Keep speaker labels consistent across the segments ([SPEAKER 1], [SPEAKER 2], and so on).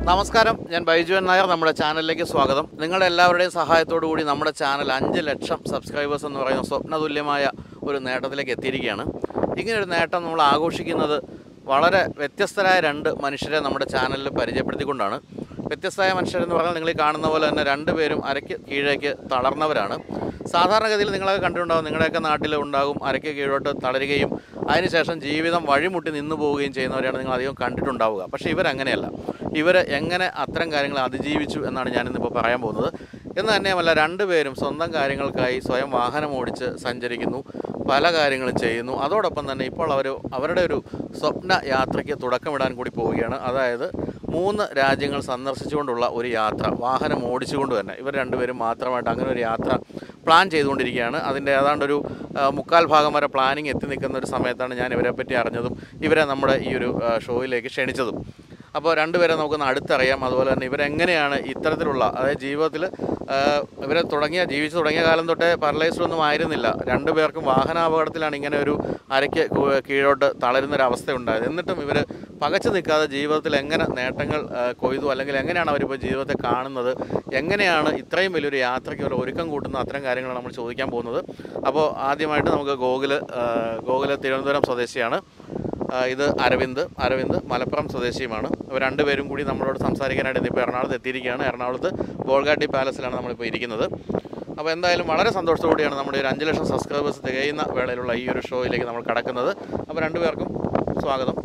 [SPEAKER 1] നമസ്കാരം ഞാൻ ബൈജുവൻ നായർ നമ്മുടെ ചാനലിലേക്ക് സ്വാഗതം നിങ്ങളുടെ എല്ലാവരുടെയും സഹായത്തോടു കൂടി നമ്മുടെ ചാനൽ അഞ്ച് ലക്ഷം സബ്സ്ക്രൈബേഴ്സ് എന്ന് പറയുന്ന സ്വപ്നതുല്യമായ ഒരു നേട്ടത്തിലേക്ക് എത്തിയിരിക്കുകയാണ് ഇങ്ങനൊരു നേട്ടം നമ്മൾ ആഘോഷിക്കുന്നത് വളരെ വ്യത്യസ്തരായ രണ്ട് മനുഷ്യരെ നമ്മുടെ ചാനലിൽ പരിചയപ്പെടുത്തിക്കൊണ്ടാണ് വ്യത്യസ്തമായ മനുഷ്യരെന്ന് പറഞ്ഞാൽ നിങ്ങൾ ഈ കാണുന്ന പോലെ തന്നെ രണ്ടുപേരും അരയ്ക്ക് കീഴേക്ക് തളർന്നവരാണ് സാധാരണഗതിയിൽ നിങ്ങളൊക്കെ കണ്ടിട്ടുണ്ടാവും നിങ്ങളുടെയൊക്കെ നാട്ടിൽ ഉണ്ടാകും അരയ്ക്ക് കീഴോട്ട് തളരുകയും അതിനുശേഷം ജീവിതം വഴിമുട്ടി നിന്നു പോവുകയും ചെയ്യുന്നവരെയാണ് നിങ്ങൾ അധികം കണ്ടിട്ടുണ്ടാവുക പക്ഷേ ഇവരങ്ങനെയല്ല ഇവർ എങ്ങനെ അത്തരം കാര്യങ്ങൾ അതിജീവിച്ചു എന്നാണ് ഞാനിന്നിപ്പോൾ പറയാൻ പോകുന്നത് എന്ന് തന്നെയുമല്ല രണ്ടുപേരും സ്വന്തം കാര്യങ്ങൾക്കായി സ്വയം വാഹനം ഓടിച്ച് സഞ്ചരിക്കുന്നു പല കാര്യങ്ങളും ചെയ്യുന്നു അതോടൊപ്പം തന്നെ ഇപ്പോൾ അവർ അവരുടെ ഒരു സ്വപ്ന യാത്രയ്ക്ക് തുടക്കമിടാൻ കൂടി പോവുകയാണ് അതായത് മൂന്ന് രാജ്യങ്ങൾ സന്ദർശിച്ചുകൊണ്ടുള്ള ഒരു യാത്ര വാഹനം ഓടിച്ചുകൊണ്ട് തന്നെ ഇവർ രണ്ടുപേരും മാത്രമായിട്ട് അങ്ങനെ ഒരു യാത്ര പ്ലാൻ ചെയ്തുകൊണ്ടിരിക്കുകയാണ് അതിൻ്റെ ഏതാണ്ടൊരു ആ, മുക്കാൽ ഭാഗം വരെ പ്ലാനിങ് എത്തി നിൽക്കുന്ന ഒരു സമയത്താണ് ഞാൻ ഇവരെ പറ്റി അറിഞ്ഞതും ഇവരെ നമ്മുടെ ഈ ഒരു ആ, ഷോയിലേക്ക് ക്ഷണിച്ചതും അപ്പോൾ രണ്ടുപേരെ നമുക്കൊന്ന് അടുത്തറിയാം അതുപോലെ തന്നെ ഇവരെങ്ങനെയാണ് ഇത്തരത്തിലുള്ള അതായത് ജീവിതത്തിൽ ഇവരെ തുടങ്ങിയ ജീവിച്ചു തുടങ്ങിയ കാലം തൊട്ടേ പാരലൈസ്ഡ് ഒന്നും ആയിരുന്നില്ല രണ്ടുപേർക്കും വാഹനാപകടത്തിലാണ് ഇങ്ങനെ ഒരു അരയ്ക്ക് കു- കീഴോട്ട് തളരുന്നൊരവസ്ഥ ഉണ്ടായത് എന്നിട്ടും ഇവർ പകച്ചു നിൽക്കാതെ ജീവിതത്തിൽ എങ്ങനെ നേട്ടങ്ങൾ ആ, കൊയ്തു അല്ലെങ്കിൽ എങ്ങനെയാണ് അവരിപ്പോൾ ജീവിതത്തെ കാണുന്നത് എങ്ങനെയാണ് ഇത്രയും വലിയൊരു യാത്രയ്ക്ക് ഒരു ഒരുക്കം കൂട്ടുന്ന അത്തരം കാര്യങ്ങളാണ് നമ്മൾ ചോദിക്കാൻ പോകുന്നത് അപ്പോൾ ആദ്യമായിട്ട് നമുക്ക് ഗോകുല് ആ, ഗോകുല് തിരുവനന്തപുരം സ്വദേശിയാണ് ആ, ഇത് അരവിന്ദ് അരവിന്ദ് മലപ്പുറം സ്വദേശിയുമാണ് ഇവർ രണ്ടുപേരും കൂടി നമ്മളോട് സംസാരിക്കാനായിട്ട് ഇന്നിപ്പോൾ എറണാകുളത്ത് എത്തിയിരിക്കുകയാണ് എറണാകുളത്ത് ഗോൾഗാട്ടി പാലസിലാണ് നമ്മളിപ്പോൾ ഇരിക്കുന്നത് അപ്പോൾ എന്തായാലും വളരെ സന്തോഷത്തോടെയാണ് നമ്മുടെ ഒരു അഞ്ച് ലക്ഷം സബ്സ്ക്രൈബേഴ്സ് തികയുന്ന വേളയിലുള്ള ഈ ഒരു ഷോയിലേക്ക് നമ്മൾ കടക്കുന്നത് അപ്പോൾ രണ്ടുപേർക്കും സ്വാഗതം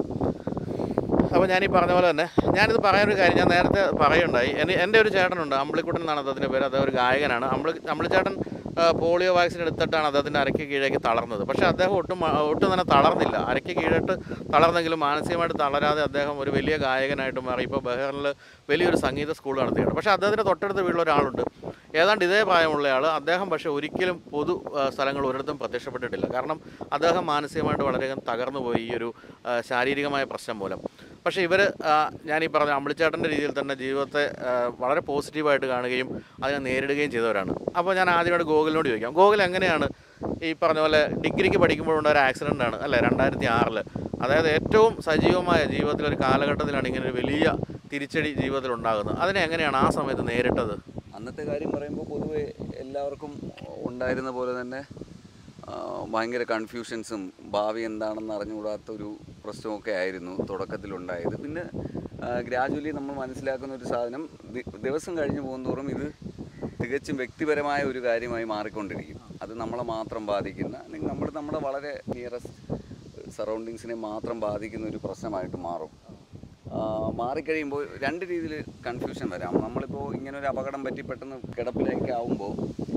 [SPEAKER 1] അപ്പോൾ ഞാൻ ഈ പറഞ്ഞ പോലെ തന്നെ ഞാനിത് പറയാനൊരു കാര്യം ഞാൻ നേരത്തെ പറയുണ്ടായി എനി എൻ്റെ ഒരു ചേട്ടനുണ്ട് അമ്പിളിക്കുട്ടൻ എന്നാണ് അദ്ദേഹത്തിൻ്റെ പേര് അദ്ദേഹം ഒരു ഗായകനാണ് അമ്പിളി അമ്പിളിച്ചേട്ടൻ ആ, പോളിയോ വാക്സിൻ എടുത്തിട്ടാണ് അദ്ദേഹത്തിൻ്റെ അരയ്ക്ക് കീഴേക്ക് തളർന്നത് പക്ഷേ അദ്ദേഹം ഒട്ടും മ- ഒട്ടും തന്നെ തളർന്നില്ല അരയ്ക്ക് കീഴിട്ട് തളർന്നെങ്കിലും മാനസികമായിട്ട് തളരാതെ അദ്ദേഹം ഒരു വലിയ ഗായകനായിട്ട് മാറി ഇപ്പോൾ ബഹറിൽ വലിയൊരു സംഗീത സ്കൂൾ നടത്തുകയാണ് പക്ഷേ അദ്ദേഹത്തിൻ്റെ തൊട്ടടുത്ത വീട്ടിൽ ഒരാളുണ്ട് ഏതാണ്ട് ഇതേ പ്രായമുള്ള ആൾ അദ്ദേഹം പക്ഷേ ഒരിക്കലും പൊതു ആ, സ്ഥലങ്ങൾ ഒരിടത്തും പ്രത്യക്ഷപ്പെട്ടിട്ടില്ല കാരണം അദ്ദേഹം മാനസികമായിട്ട് വളരെയധികം തകർന്നു പോയി ഈ ഒരു ആ, ശാരീരികമായ പ്രശ്നം മൂലം പക്ഷേ ഇവർ ഞാൻ ഈ പറഞ്ഞ അമ്പിളിച്ചേട്ടൻ്റെ രീതിയിൽ തന്നെ ജീവിതത്തെ ആ, വളരെ പോസിറ്റീവായിട്ട് കാണുകയും അതിനെ നേരിടുകയും ചെയ്തവരാണ് അപ്പോൾ ഞാൻ ആദ്യമായിട്ട് ഗോകുലിനോട് ചോദിക്കാം ഗോകുൽ എങ്ങനെയാണ് ഈ പറഞ്ഞ പോലെ ഡിഗ്രിക്ക് പഠിക്കുമ്പോഴുണ്ട ഒരു ആക്സിഡൻ്റ് ആണ് അല്ലേ രണ്ടായിരത്തി ആറിൽ അതായത് ഏറ്റവും സജീവമായ ജീവിതത്തിലെ ഒരു കാലഘട്ടത്തിലാണ് ഇങ്ങനെ ഒരു വലിയ തിരിച്ചടി ജീവിതത്തിൽ ഉണ്ടാകുന്നത് അതിനെ എങ്ങനെയാണ് ആ സമയത്ത് നേരിട്ടത്
[SPEAKER 2] അന്നത്തെ കാര്യം പറയുമ്പോൾ പൊതുവെ എല്ലാവർക്കും ഉണ്ടായിരുന്ന പോലെ തന്നെ ആ, ഭയങ്കര കൺഫ്യൂഷൻസും ഭാവി എന്താണെന്ന് അറിഞ്ഞുകൂടാത്ത ഒരു പ്രശ്നമൊക്കെ ആയിരുന്നു തുടക്കത്തിലുണ്ടായത് പിന്നെ ഗ്രാജുവലി നമ്മൾ മനസ്സിലാക്കുന്ന ഒരു സാധനം ദി- ദിവസം കഴിഞ്ഞു പോകുന്തോറും ഇത് തികച്ചും വ്യക്തിപരമായ ഒരു കാര്യമായി മാറിക്കൊണ്ടിരിക്കും അത് നമ്മളെ മാത്രം ബാധിക്കുന്ന അല്ലെങ്കിൽ നമ്മൾ നമ്മുടെ വളരെ നിയറസ്റ്റ് സറൗണ്ടിങ്സിനെ മാത്രം ബാധിക്കുന്ന ഒരു പ്രശ്നമായിട്ട് മാറും ആ, മാറിക്കഴിയുമ്പോൾ രണ്ട് രീതിയിൽ കൺഫ്യൂഷൻ വരാം നമ്മളിപ്പോൾ ഇങ്ങനെ ഒരു അപകടം പറ്റി പെട്ടെന്ന് കിടപ്പിലേക്ക് ആവുമ്പോൾ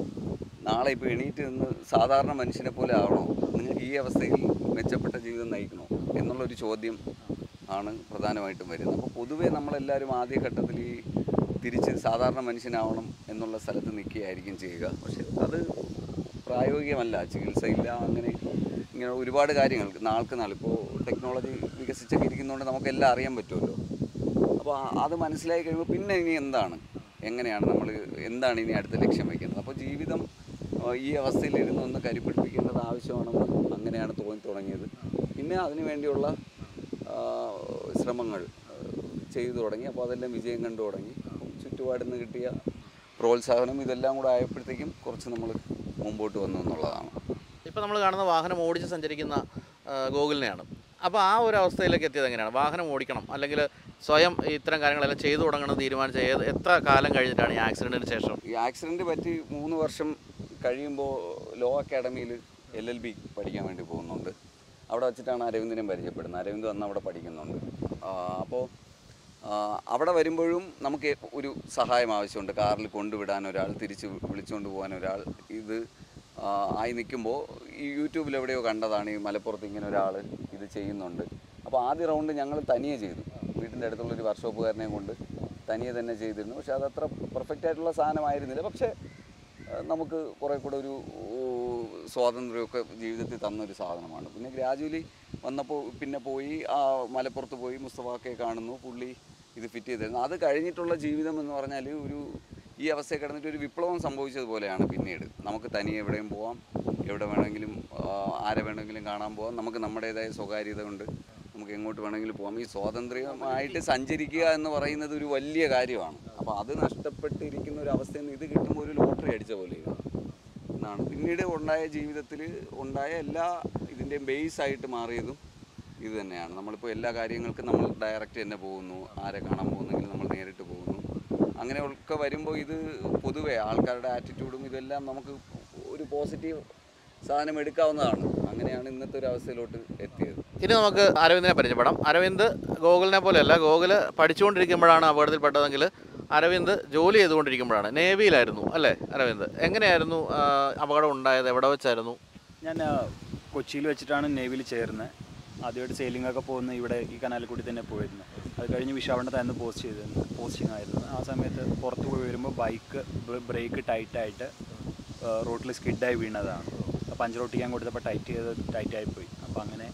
[SPEAKER 2] നാളെ ഇപ്പോൾ എണീറ്റ് നിന്ന് സാധാരണ മനുഷ്യനെ പോലെ ആവണോ നിങ്ങൾക്ക് ഈ അവസ്ഥയിൽ മെച്ചപ്പെട്ട ജീവിതം നയിക്കണോ എന്നുള്ളൊരു ചോദ്യം ആണ് പ്രധാനമായിട്ടും വരുന്നത് അപ്പോൾ പൊതുവേ നമ്മളെല്ലാവരും ആദ്യഘട്ടത്തിൽ ഈ തിരിച്ച് സാധാരണ മനുഷ്യനാവണം എന്നുള്ള സ്ഥലത്ത് നിൽക്കുകയായിരിക്കും ചെയ്യുക പക്ഷെ അത് പ്രായോഗികമല്ല ചികിത്സയില്ല അങ്ങനെ ഇങ്ങനെ ഒരുപാട് കാര്യങ്ങൾ നാൾക്ക് നാൾ ഇപ്പോൾ ടെക്നോളജി വികസിച്ചൊക്കെ ഇരിക്കുന്നതുകൊണ്ട് നമുക്കെല്ലാം അറിയാൻ പറ്റുമല്ലോ അപ്പോൾ ആ- അത് മനസ്സിലായി കഴിയുമ്പോൾ പിന്നെ ഇനി എന്താണ് എങ്ങനെയാണ് നമ്മൾ എന്താണ് ഇനി അടുത്ത ലക്ഷ്യം വയ്ക്കേണ്ടത് അപ്പോൾ ജീവിതം ആ, ഈ അവസ്ഥയിലിരുന്ന് ഒന്ന് കരുപിടിപ്പിക്കേണ്ടത് ആവശ്യമാണെന്ന് അങ്ങനെയാണ് തോന്നി തുടങ്ങിയത് പിന്നെ അതിനു വേണ്ടിയുള്ള ആ, ശ്രമങ്ങൾ ആ, ചെയ്തു തുടങ്ങി അപ്പോൾ അതെല്ലാം വിജയം കണ്ടു തുടങ്ങി അപ്പം ചുറ്റുപാടിൽ നിന്ന് കിട്ടിയ പ്രോത്സാഹനം ഇതെല്ലാം കൂടെ ആയപ്പോഴത്തേക്കും കുറച്ച് നമ്മൾ മുമ്പോട്ട് വന്നു എന്നുള്ളതാണ്
[SPEAKER 1] ഇപ്പോൾ നമ്മൾ കാണുന്ന വാഹനം ഓടിച്ച് സഞ്ചരിക്കുന്ന ആ, ഗോകുലിനെയാണ് അപ്പോൾ ആ ഒരു അവസ്ഥയിലേക്ക് എത്തിയത് എങ്ങനെയാണ് വാഹനം ഓടിക്കണം അല്ലെങ്കിൽ സ്വയം ഇത്തരം കാര്യങ്ങളെല്ലാം ചെയ്തു തുടങ്ങണം തീരുമാനിച്ച ഏത് എത്ര കാലം കഴിഞ്ഞിട്ടാണ് ഈ ആക്സിഡൻറ്റിന് ശേഷം
[SPEAKER 2] ഈ ആക്സിഡൻറ്റ് പറ്റി മൂന്ന് വർഷം കഴിയുമ്പോൾ ലോ അക്കാഡമിയിൽ എൽ എൽ ബി പഠിക്കാൻ വേണ്ടി പോകുന്നുണ്ട് അവിടെ വെച്ചിട്ടാണ് അരവിന്ദിനെ പരിചയപ്പെടുന്നത് അരവിന്ദ് വന്ന് അവിടെ പഠിക്കുന്നുണ്ട് അപ്പോൾ അവിടെ വരുമ്പോഴും നമുക്ക് ഒരു സഹായം ആവശ്യമുണ്ട് കാറിൽ കൊണ്ടുവിടാൻ ഒരാൾ തിരിച്ച് വിളിച്ചുകൊണ്ട് പോകാൻ ഒരാൾ ഇത് ആ, ആയി നിൽക്കുമ്പോൾ ഈ യൂട്യൂബിൽ എവിടെയോ കണ്ടതാണ് ഈ മലപ്പുറത്ത് ഇങ്ങനെ ഒരാൾ ഇത് ചെയ്യുന്നുണ്ട് അപ്പോൾ ആദ്യ റൗണ്ട് ഞങ്ങൾ തനിയെ ചെയ്തു വീട്ടിൻ്റെ അടുത്തുള്ള ഒരു വർക്ക്ഷോപ്പുകാരനെ കൊണ്ട് തനിയെ തന്നെ ചെയ്തിരുന്നു പക്ഷേ അതത്ര പെർഫെക്റ്റ് ആയിട്ടുള്ള സാധനമായിരുന്നില്ല പക്ഷേ ആ, നമുക്ക് കുറേ കൂടെ ഒരു ഊ, സ്വാതന്ത്ര്യമൊക്കെ ജീവിതത്തിൽ തന്നൊരു സാധനമാണ് പിന്നെ ഗ്രാജുവലി വന്നപ്പോൾ പിന്നെ പോയി ആ മലപ്പുറത്ത് പോയി മുസ്തഫാക്കെ കാണുന്നു പുള്ളി ഇത് ഫിറ്റ് ചെയ്തിരുന്നു അത് കഴിഞ്ഞിട്ടുള്ള ജീവിതം എന്ന് പറഞ്ഞാൽ ഒരു ഈ അവസ്ഥയിൽ കിടന്നിട്ട് ഒരു വിപ്ലവം സംഭവിച്ചതുപോലെയാണ് പിന്നീട് നമുക്ക് തനിയെ എവിടെയും പോവാം എവിടെ വേണമെങ്കിലും ആ, ആരെ വേണമെങ്കിലും കാണാൻ പോവാം നമുക്ക് നമ്മുടേതായ സ്വകാര്യത ഉണ്ട് നമുക്ക് എങ്ങോട്ട് വേണമെങ്കിലും പോകാം ഈ സ്വാതന്ത്ര്യമായിട്ട് സഞ്ചരിക്കുക എന്ന് പറയുന്നത് ഒരു വലിയ കാര്യമാണ് അപ്പോൾ അത് നഷ്ടപ്പെട്ടിരിക്കുന്ന ഒരു അവസ്ഥയിൽ നിന്ന് ഇത് കിട്ടുമ്പോൾ ഒരു ലോട്ടറി അടിച്ച പോലെ എന്നാണ് പിന്നീട് ഉണ്ടായ ജീവിതത്തിൽ ഉണ്ടായ എല്ലാ ഇതിൻ്റെയും ബേസ് ആയിട്ട് മാറിയതും ഇത് തന്നെയാണ് നമ്മളിപ്പോൾ എല്ലാ കാര്യങ്ങൾക്കും നമ്മൾ ഡയറക്റ്റ് തന്നെ പോകുന്നു ആരെ കാണാൻ പോകുന്നെങ്കിൽ നമ്മൾ നേരിട്ട് പോകുന്നു അങ്ങനെയൊക്കെ വരുമ്പോൾ ഇത് പൊതുവേ ആൾക്കാരുടെ ആറ്റിറ്റ്യൂഡും ഇതെല്ലാം നമുക്ക് ഒരു പോസിറ്റീവ് സാധനം എടുക്കാവുന്നതാണ് അങ്ങനെയാണ് ഇന്നത്തെ ഒരു അവസ്ഥയിലോട്ട് എത്തിയത്
[SPEAKER 1] ഇനി നമുക്ക് അരവിന്ദിനെ പരിചയപ്പെടാം അരവിന്ദ് ഗോകുലിനെ പോലെയല്ല ഗോകുല് പഠിച്ചുകൊണ്ടിരിക്കുമ്പോഴാണ് അപകടത്തിൽപ്പെട്ടതെങ്കിൽ അരവിന്ദ് ജോലി ചെയ്തുകൊണ്ടിരിക്കുമ്പോഴാണ് നേവിയിലായിരുന്നു അല്ലേ അരവിന്ദ് എങ്ങനെയായിരുന്നു ആ, അപകടം ഉണ്ടായത് എവിടെ വെച്ചായിരുന്നു
[SPEAKER 3] ഞാൻ ആ, കൊച്ചിയിൽ വെച്ചിട്ടാണ് നേവിയിൽ ചേർന്നത് ആദ്യമായിട്ട് സെയിലിംഗ് ഒക്കെ പോകുന്ന ഇവിടെ ഈ കനാലിൽ കൂടി തന്നെ പോയിരുന്നു അത് കഴിഞ്ഞ് വിശാഖപട്ടണത്തായിരുന്നു പോസ്റ്റ് ചെയ്തിരുന്നു പോസ്റ്റിംഗ് ആയിരുന്നു ആ സമയത്ത് പുറത്ത് പോയി വരുമ്പോൾ ബൈക്ക് ബ്രേക്ക് ടൈറ്റായിട്ട് റോട്ടിൽ സ്കിഡായി വീണതാണ് പഞ്ചർ ഒട്ടിക്കാൻ കൊടുത്തപ്പോൾ ടൈറ്റ് ചെയ്ത് ടൈറ്റായി പോയി അപ്പോൾ അങ്ങനെ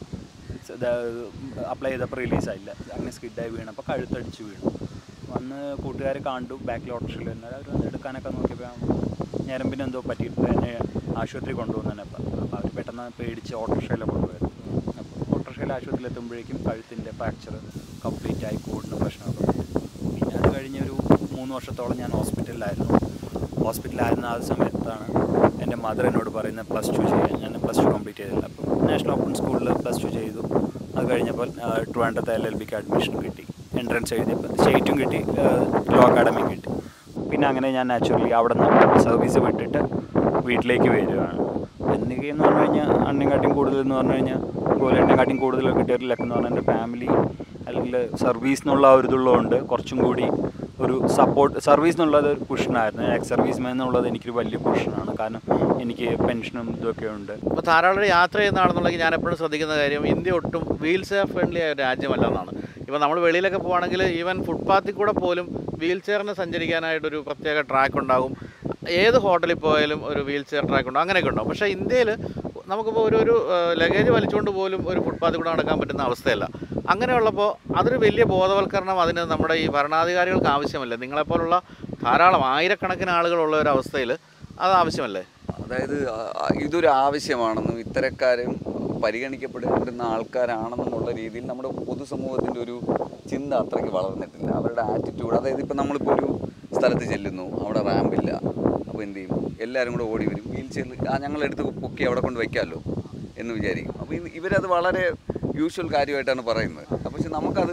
[SPEAKER 3] അപ്ലൈ ചെയ്തപ്പോൾ റിലീസായില്ല അങ്ങനെ സ്കിഡായി വീണപ്പോൾ കഴുത്തടിച്ച് വീണു വന്ന് കൂട്ടുകാർ കണ്ടു ബാക്കിൽ ഓട്ടോറിക്ഷയിൽ വരുന്നത് അവർ വന്ന് എടുക്കാനൊക്കെ നോക്കിയപ്പോൾ ഞരമ്പിന് എന്തോ പറ്റിയിട്ട് എന്നെ ആശുപത്രി കൊണ്ടുപോകുന്നതന്നെ അപ്പം അപ്പോൾ അവർ പെട്ടെന്ന് പേടിച്ച് ഓട്ടോറിക്ഷയിൽ കൊണ്ടുപോയത് അപ്പോൾ ഓട്ടോറിക്ഷയിൽ ആശുപത്രിയിൽ എത്തുമ്പോഴേക്കും കഴുത്തിൻ്റെ ഫ്രാക്ചർ കംപ്ലീറ്റ് ആയി കൂടിന് പ്രശ്നമൊക്കെ പറ്റി പിന്നെ അത് കഴിഞ്ഞ് ഒരു മൂന്ന് വർഷത്തോളം ഞാൻ ഹോസ്പിറ്റലിലായിരുന്നു ഹോസ്പിറ്റലിലായിരുന്ന ആ സമയത്താണ് എൻ്റെ മദർ എന്നോട് പറയുന്നത് പ്ലസ് ടു ചെയ്യാൻ ഞാൻ പ്ലസ് ടു കംപ്ലീറ്റ് ചെയ്തില്ല അപ്പോൾ നാഷണൽ ഓപ്പൺ സ്കൂളിൽ പ്ലസ് ടു ചെയ്തു അത് കഴിഞ്ഞപ്പോൾ ആ, ട്രിവാൻഡ്രത്ത് എൽ എൽ ബിക്ക് അഡ്മിഷൻ കിട്ടി എൻട്രൻസ് എഴുതിയപ്പോൾ സ്റ്റേറ്റും കിട്ടി ലോ അക്കാഡമി കിട്ടി പിന്നെ അങ്ങനെ ഞാൻ നാച്ചുറലി അവിടെ നിന്ന് സർവീസ് വിട്ടിട്ട് വീട്ടിലേക്ക് വരികയാണ് എന്തൊക്കെയെന്ന് പറഞ്ഞു കഴിഞ്ഞാൽ അണ്ണനെക്കാട്ടിയും കൂടുതൽ എന്ന് പറഞ്ഞു കഴിഞ്ഞാൽ ഗോലെണ്ണേക്കാട്ടിയും കൂടുതൽ കിട്ടിയ ലക്ക് എന്ന് പറഞ്ഞാൽ എൻ്റെ ഫാമിലി അല്ലെങ്കിൽ സർവീസ് എന്നുള്ള ഒരു ഇതുള്ളതുകൊണ്ട് കുറച്ചും കൂടി ഒരു സപ്പോർട്ട് സർവീസ് എന്നുള്ളത് ഒരു പുഷനായിരുന്നു എക്സ് സർവീസ് മാൻ എന്നുള്ളത് എനിക്കൊരു വലിയ പുഷനാണ് കാരണം എനിക്ക് പെൻഷനും ഇതൊക്കെ ഉണ്ട്
[SPEAKER 1] അപ്പോൾ ധാരാളം യാത്ര ചെയ്യുന്നതാണെന്നുണ്ടെങ്കിൽ ഞാൻ എപ്പോഴും ശ്രദ്ധിക്കുന്ന കാര്യം ഇന്ത്യ ഒട്ടും വീൽ ചെയർ ഫ്രണ്ട്ലി ആയ ഒരു രാജ്യമല്ല എന്നാണ് ഇപ്പോൾ നമ്മൾ വെളിയിലൊക്കെ പോവുകയാണെങ്കിൽ ഈവൻ ഫുട്പാത്തിൽ കൂടെ പോലും വീൽ ചെയറിന് സഞ്ചരിക്കാനായിട്ടൊരു പ്രത്യേക ട്രാക്ക് ഉണ്ടാകും ഏത് ഹോട്ടലിൽ പോയാലും ഒരു വീൽ ചെയർ ട്രാക്ക് ഉണ്ടാകും അങ്ങനെയൊക്കെ ഉണ്ടാകും പക്ഷേ ഇന്ത്യയിൽ നമുക്കിപ്പോൾ ഒരു ഒരു ലഗേജ് വലിച്ചുകൊണ്ട് പോലും ഒരു ഫുട്പാത്തിൽ കൂടെ നടക്കാൻ പറ്റുന്ന അവസ്ഥയല്ല അങ്ങനെയുള്ളപ്പോൾ അതൊരു വലിയ ബോധവൽക്കരണം അതിന് നമ്മുടെ ഈ ഭരണാധികാരികൾക്ക് ആവശ്യമല്ലേ നിങ്ങളെപ്പോലുള്ള ധാരാളം ആയിരക്കണക്കിന് ആളുകളുള്ള ഒരു അവസ്ഥയിൽ അത് ആവശ്യമല്ലേ
[SPEAKER 2] അതായത് ആ- ആ ഇതൊരു ആവശ്യമാണെന്നും ഇത്തരക്കാരും പരിഗണിക്കപ്പെടേണ്ടുന്ന ആൾക്കാരാണെന്നുമുള്ള രീതിയിൽ നമ്മുടെ പൊതുസമൂഹത്തിൻ്റെ ഒരു ചിന്ത അത്രയ്ക്ക് വളർന്നിട്ടില്ല അവരുടെ ആറ്റിറ്റ്യൂഡ് അതായത് ഇപ്പം നമ്മളിപ്പോൾ ഒരു സ്ഥലത്ത് ചെല്ലുന്നു അവിടെ റാമ്പില്ല അപ്പോൾ എന്ത് ചെയ്യും എല്ലാവരും കൂടെ ഓടി വരും വീൽ ചെയറിൽ ആ ഞങ്ങളെടുത്ത് പൊക്കി അവിടെ കൊണ്ട് വയ്ക്കാമല്ലോ എന്ന് വിചാരിക്കും അപ്പോൾ ഇത് ഇവരത് വളരെ യൂഷ്വൽ കാര്യമായിട്ടാണ് പറയുന്നത് അപ്പോൾ പക്ഷെ നമുക്കത്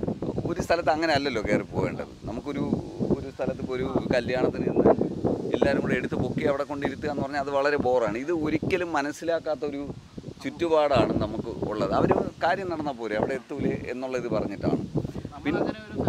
[SPEAKER 2] ഒരു സ്ഥലത്ത് അങ്ങനെ അല്ലല്ലോ കയറി പോകേണ്ടത് നമുക്കൊരു ഒരു സ്ഥലത്ത് ഇപ്പോൾ ഒരു കല്യാണത്തിന് ചെന്ന് എല്ലാവരും കൂടെ എടുത്ത് പൊക്കി അവിടെ കൊണ്ടിരുത്തുക എന്ന് പറഞ്ഞാൽ അത് വളരെ ബോറാണ് ഇത് ഒരിക്കലും മനസ്സിലാക്കാത്ത ഒരു ചുറ്റുപാടാണ് നമുക്ക് ഉള്ളത് അവർ കാര്യം നടന്നാൽ പോരെ അവിടെ എത്തൂലേ എന്നുള്ളത് പറഞ്ഞിട്ടാണ് പിന്നെ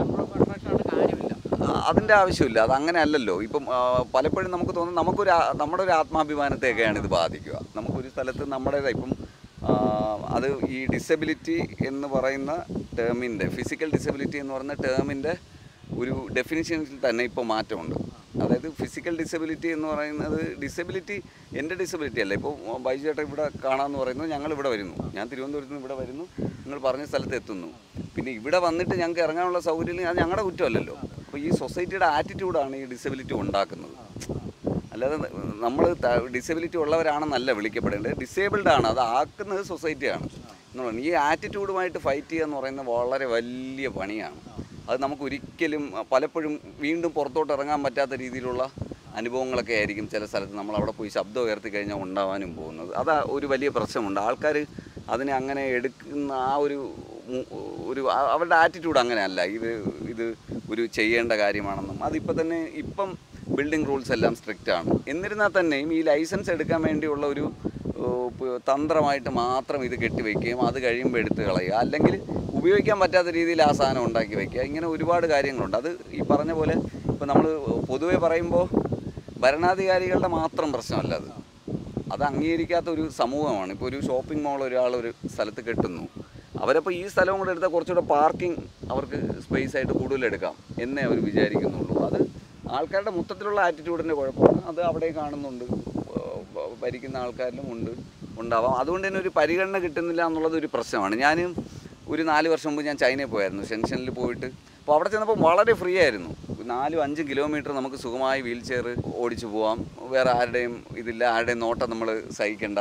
[SPEAKER 2] ആ, അതിൻ്റെ ആവശ്യമില്ല അത് അങ്ങനെ അല്ലല്ലോ ഇപ്പം ആ, പലപ്പോഴും നമുക്ക് തോന്നുന്നു നമുക്കൊരു ആ- നമ്മുടെ ഒരു ആത്മാഭിമാനത്തെയൊക്കെയാണ് ഇത് ബാധിക്കുക നമുക്കൊരു സ്ഥലത്ത് നമ്മുടേതായി ഇപ്പം ആ, അത് ഈ ഡിസബിലിറ്റി എന്ന് പറയുന്ന ടേമിൻ്റെ ഫിസിക്കൽ ഡിസബിലിറ്റി എന്ന് പറയുന്ന ടേമിൻ്റെ ഒരു ഡെഫിനിഷനിൽ തന്നെ ഇപ്പോൾ മാറ്റമുണ്ട് അതായത് ഫിസിക്കൽ ഡിസബിലിറ്റി എന്ന് പറയുന്നത് ഡിസബിലിറ്റി എൻ്റെ ഡിസബിലിറ്റി അല്ല ഇപ്പോൾ ബൈജു ചേട്ടൻ ഇവിടെ കാണാമെന്ന് പറയുന്നത് ഞങ്ങൾ ഇവിടെ വരുന്നു ഞാൻ തിരുവനന്തപുരത്ത് നിന്ന് ഇവിടെ വരുന്നു നിങ്ങൾ പറഞ്ഞ സ്ഥലത്ത് എത്തുന്നു പിന്നെ ഇവിടെ വന്നിട്ട് ഞങ്ങൾക്ക് ഇറങ്ങാനുള്ള സൗകര്യം അത് ഞങ്ങളുടെ കുറ്റമല്ലല്ലോ അപ്പോൾ ഈ സൊസൈറ്റിയുടെ ആറ്റിറ്റ്യൂഡാണ് ഈ ഡിസബിലിറ്റി ഉണ്ടാക്കുന്നത് അല്ലാതെ നമ്മൾ ഡിസബിലിറ്റി ഉള്ളവരാണെന്നല്ല വിളിക്കപ്പെടേണ്ടത് ഡിസേബിൾഡ് ആണ് അത് ആക്കുന്നത് സൊസൈറ്റിയാണ് എന്നുള്ളത് ഈ ആറ്റിറ്റ്യൂഡുമായിട്ട് ഫൈറ്റ് ചെയ്യുക എന്ന് പറയുന്നത് വളരെ വലിയ പണിയാണ് അത് നമുക്ക് ഒരിക്കലും പലപ്പോഴും വീണ്ടും പുറത്തോട്ട് ഇറങ്ങാൻ പറ്റാത്ത രീതിയിലുള്ള അനുഭവങ്ങളൊക്കെ ആയിരിക്കും ചില സ്ഥലത്ത് നമ്മൾ അവിടെ പോയി ശബ്ദം ഉയർത്തി കഴിഞ്ഞാൽ ഉണ്ടാവാനും പോകുന്നത് അത് ഒരു വലിയ പ്രശ്നമുണ്ട് ആൾക്കാർ അതിനെ അങ്ങനെ എടുക്കുന്ന ആ ഒരു മു- ഒരു ആ- അവരുടെ ആറ്റിറ്റ്യൂഡ് അങ്ങനെയല്ല ഇത് ഇത് ഒരു ചെയ്യേണ്ട കാര്യമാണെന്നും അതിപ്പോൾ തന്നെ ഇപ്പം ബിൽഡിംഗ് റൂൾസ് എല്ലാം സ്ട്രിക്റ്റ് ആണ് എന്നിരുന്നാൽ തന്നെയും ഈ ലൈസൻസ് എടുക്കാൻ വേണ്ടിയുള്ള ഒരു ഓ, പ്- തന്ത്രമായിട്ട് മാത്രം ഇത് കെട്ടിവെക്കുകയും അത് കഴിയുമ്പോൾ എടുത്ത് കളയുക അല്ലെങ്കിൽ ഉപയോഗിക്കാൻ പറ്റാത്ത രീതിയിൽ ആ സാധനം ഉണ്ടാക്കി വയ്ക്കുക ഇങ്ങനെ ഒരുപാട് കാര്യങ്ങളുണ്ട് അത് ഈ പറഞ്ഞ പോലെ ഇപ്പോൾ നമ്മൾ പൊതുവെ പറയുമ്പോൾ ഭരണാധികാരികളുടെ മാത്രം പ്രശ്നമല്ല അത് അത് അംഗീകരിക്കാത്ത ഒരു സമൂഹമാണ് ഇപ്പോൾ ഒരു ഷോപ്പിംഗ് മാൾ ഒരാൾ ഒരു സ്ഥലത്ത് കെട്ടുന്നു അവരപ്പോൾ ഈ സ്ഥലവും കൂടെ എടുത്താൽ കുറച്ചുകൂടെ പാർക്കിംഗ് അവർക്ക് സ്പേസ് ആയിട്ട് കൂടുതൽ എടുക്കാം എന്നേ അവർ വിചാരിക്കുന്നുള്ളൂ അത് ആൾക്കാരുടെ മൊത്തത്തിലുള്ള ആറ്റിറ്റ്യൂഡിൻ്റെ കുഴപ്പമാണ് അത് അവിടെ കാണുന്നുണ്ട് ഏർ ഭ- ഭരിക്കുന്ന ആൾക്കാരിലും ഉണ്ട് ഉണ്ടാവാം അതുകൊണ്ട് തന്നെ ഒരു പരിഗണന കിട്ടുന്നില്ല എന്നുള്ളത് ഒരു പ്രശ്നമാണ് ഞാൻ ഒരു നാല് വർഷം മുമ്പ് ഞാൻ ചൈനയിൽ പോയായിരുന്നു ഷെൻഷനിൽ പോയിട്ട് അപ്പോൾ അവിടെ ചെന്നപ്പോൾ വളരെ ഫ്രീ ആയിരുന്നു നാലും അഞ്ചും കിലോമീറ്റർ നമുക്ക് സുഖമായി വീൽ ചെയർ ഓടിച്ചു പോവാം വേറെ ആരുടെയും ഇതില്ല ആരുടെയും നോട്ടം നമ്മൾ സഹിക്കണ്ട